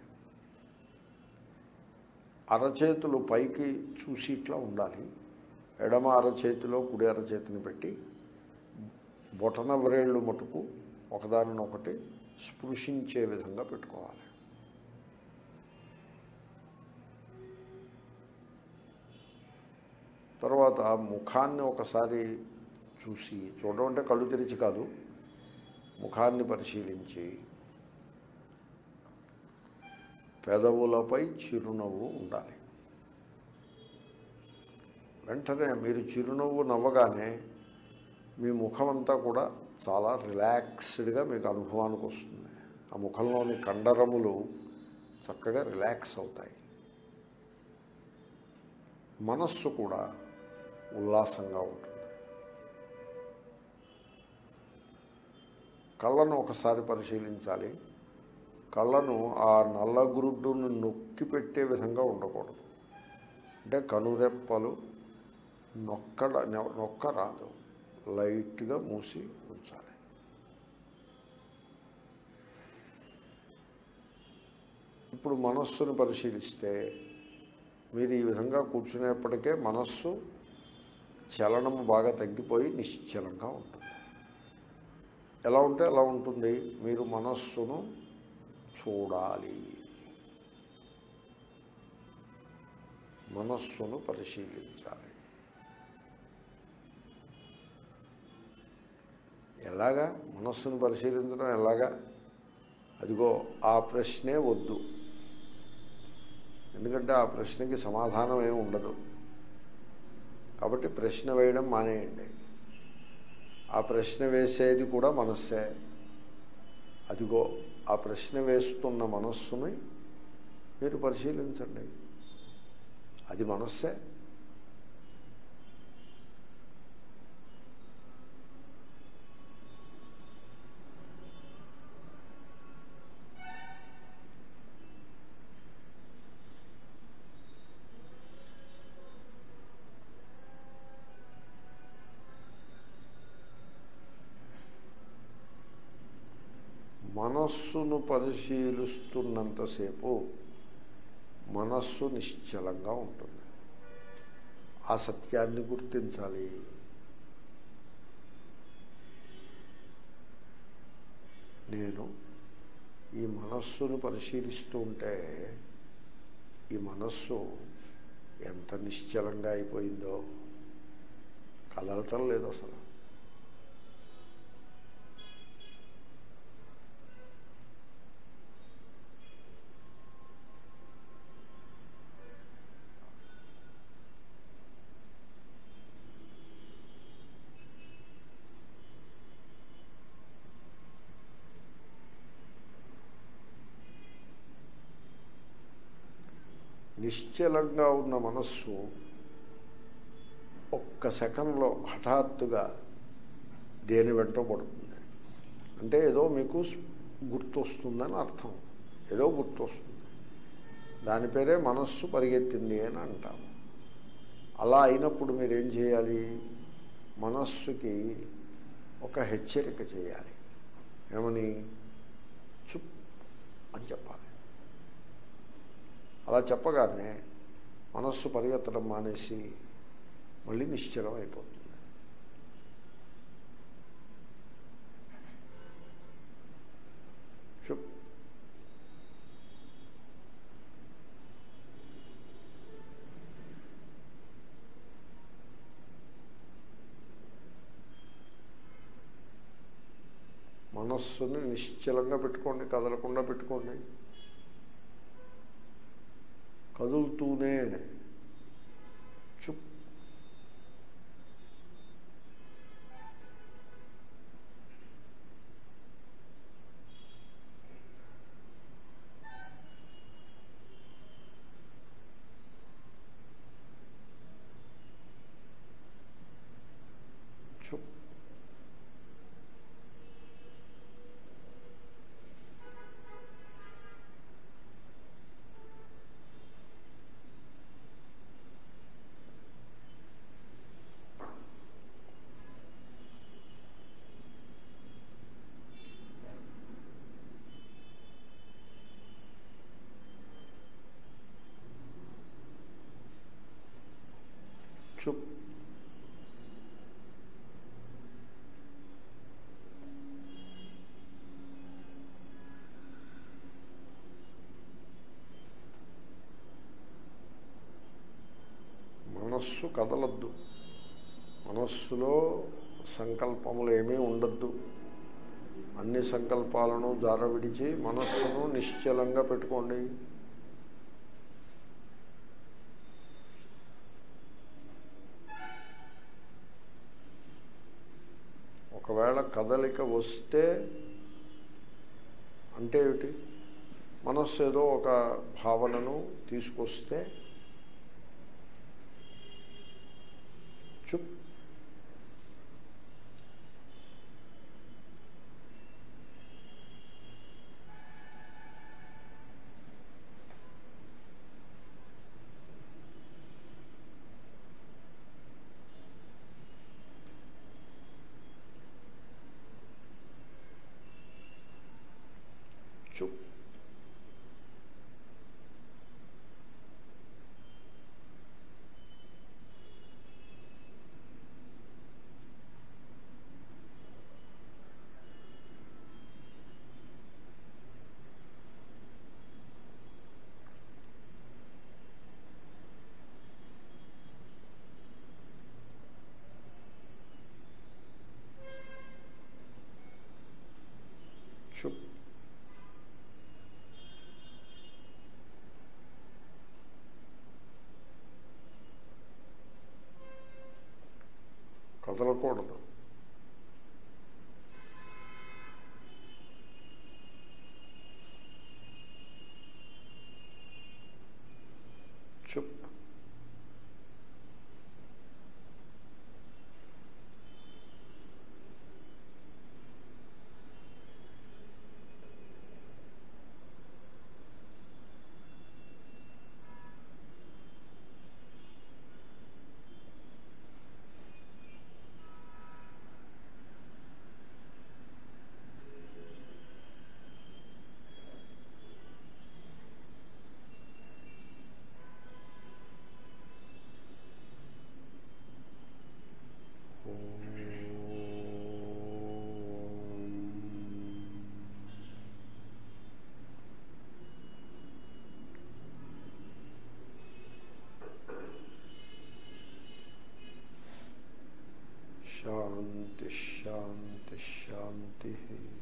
అరచేతులు పైకి చూసి ఇట్లా ఉండాలి ఎడమ అరచేతిలో కుడి అరచేతిని పెట్టి బొటన వ్రేళ్ళు మటుకు ఒకదానినొకటి స్పృశించే విధంగా పెట్టుకోవాలి తర్వాత ముఖాన్ని ఒకసారి చూసి చూడడం అంటే కళ్ళు తెరిచి కాదు ముఖాన్ని పరిశీలించి పెదవులపై చిరునవ్వు ఉండాలి వెంటనే మీరు చిరునవ్వు నవ్వగానే మీ ముఖం అంతా కూడా చాలా రిలాక్స్డ్గా మీకు అనుభవానికి వస్తుంది ఆ ముఖంలోని కండరములు చక్కగా రిలాక్స్ అవుతాయి మనస్సు కూడా ఉల్లాసంగా ఉంటుంది కళ్ళను ఒకసారి పరిశీలించాలి కళ్ళను ఆ నల్లగురుడ్డును నొక్కి పెట్టే విధంగా ఉండకూడదు అంటే కనురెప్పలు నొక్కడ నొక్క రాదు లైట్గా మూసి ఉంచాలి ఇప్పుడు మనస్సును పరిశీలిస్తే మీరు ఈ విధంగా కూర్చునేప్పటికే మనస్సు చలనము బాగా తగ్గిపోయి నిశ్చలంగా ఉంటుంది ఎలా ఉంటే ఎలా ఉంటుంది మీరు మనస్సును చూడాలి మనస్సును పరిశీలించాలి ఎలాగా మనస్సును పరిశీలించడం ఎలాగా అదిగో ఆ ప్రశ్నే వద్దు ఎందుకంటే ఆ ప్రశ్నకి సమాధానం ఏమి ఉండదు కాబట్టి ప్రశ్న వేయడం మానేయండి ఆ ప్రశ్న వేసేది కూడా మనస్సే అదిగో ఆ ప్రశ్న వేస్తున్న మనస్సుని మీరు పరిశీలించండి అది మనస్సే మనస్సును పరిశీలిస్తున్నంతసేపు మనస్సు నిశ్చలంగా ఉంటుంది ఆ సత్యాన్ని గుర్తించాలి నేను ఈ మనస్సును పరిశీలిస్తూ ఉంటే ఈ మనస్సు ఎంత నిశ్చలంగా అయిపోయిందో కదలటం లేదు అసలు నిశ్చలంగా ఉన్న మనస్సు ఒక్క సెకండ్లో హఠాత్తుగా దేని వెంట పడుతుంది అంటే ఏదో మీకు గుర్తొస్తుందని అర్థం ఏదో గుర్తొస్తుంది దాని పేరే మనస్సు పరిగెత్తింది అని అంటాము అలా అయినప్పుడు మీరేం చేయాలి మనస్సుకి ఒక హెచ్చరిక చేయాలి ఏమని చుప్ అని చెప్పాలి అలా చెప్పగానే మనస్సు పరిగెత్తడం మానేసి మళ్ళీ నిశ్చలం అయిపోతుంది చుప్ మనస్సుని నిశ్చలంగా పెట్టుకోండి కదలకుండా పెట్టుకోండి కదులుతూనే చుప్ చుప్ చుప్ మనస్సు కదలద్దు మనస్సులో సంకల్పములు ఏమీ ఉండద్దు అన్ని సంకల్పాలను జార విడిచి మనస్సును నిశ్చలంగా పెట్టుకోండి ఒకవేళ కదలిక వస్తే అంటే ఏమిటి మనస్సు ఏదో ఒక భావనను తీసుకొస్తే చుప్ చుప్ కదలకూడదు చుప్ శాంతి శాంతి శాంతి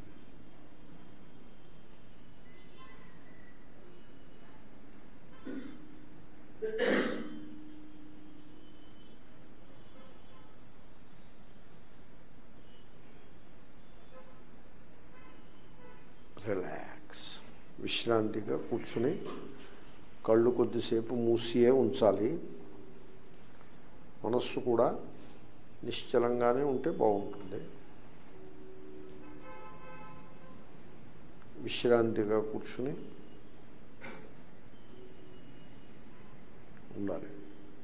రిలాక్స్ విశ్రాంతిగా కూర్చుని కళ్ళు కొద్దిసేపు మూసియే ఉంచాలి మనస్సు కూడా నిశ్చలంగానే ఉంటే బాగుంటుంది విశ్రాంతిగా కూర్చుని ఉండాలి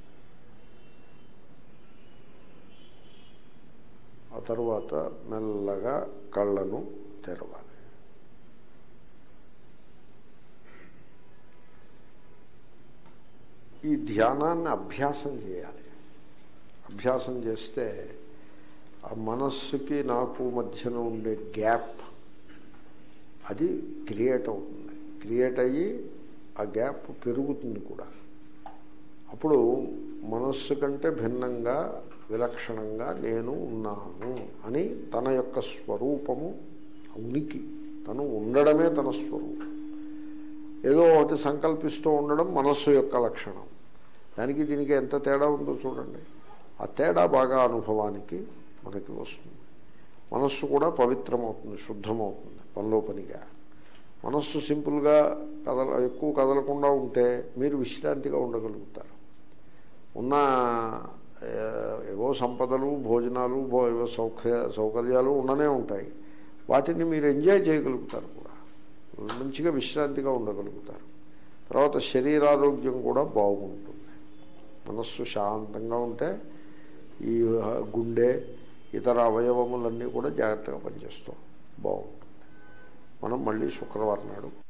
ఆ తర్వాత మెల్లగా కళ్ళను తెరవాలి ఈ ధ్యానాన్ని అభ్యాసం చేయాలి అభ్యాసం చేస్తే ఆ మనస్సుకి నాకు మధ్యన ఉండే గ్యాప్ అది క్రియేట్ అవుతుంది క్రియేట్ అయ్యి ఆ గ్యాప్ పెరుగుతుంది కూడా అప్పుడు మనస్సు కంటే భిన్నంగా విలక్షణంగా నేను ఉన్నాను అని తన యొక్క స్వరూపము ఉనికి తను ఉండడమే తన స్వరూపం ఏదో ఒకటి సంకల్పిస్తూ ఉండడం మనస్సు యొక్క లక్షణం దానికి దీనికి ఎంత తేడా ఉందో చూడండి ఆ తేడా బాగా అనుభవానికి మనకి వస్తుంది మనస్సు కూడా పవిత్రమవుతుంది శుద్ధమవుతుంది పనిలో పనిగా మనస్సు సింపుల్గా కదల ఎక్కువ కదలకుండా ఉంటే మీరు విశ్రాంతిగా ఉండగలుగుతారు ఉన్న ఏ, ఏవో సంపదలు భోజనాలు భో ఏవో సౌఖ్య సౌకర్యాలు ఉండనే ఉంటాయి వాటిని మీరు ఎంజాయ్ చేయగలుగుతారు కూడా మంచిగా విశ్రాంతిగా ఉండగలుగుతారు తర్వాత శరీరారోగ్యం కూడా బాగుంటుంది మనస్సు శాంతంగా ఉంటే ఈ గుండె ఇతర అవయవములన్నీ కూడా జాగ్రత్తగా పనిచేస్తాం బాగుంటుంది మనం మళ్ళీ శుక్రవారం నాడు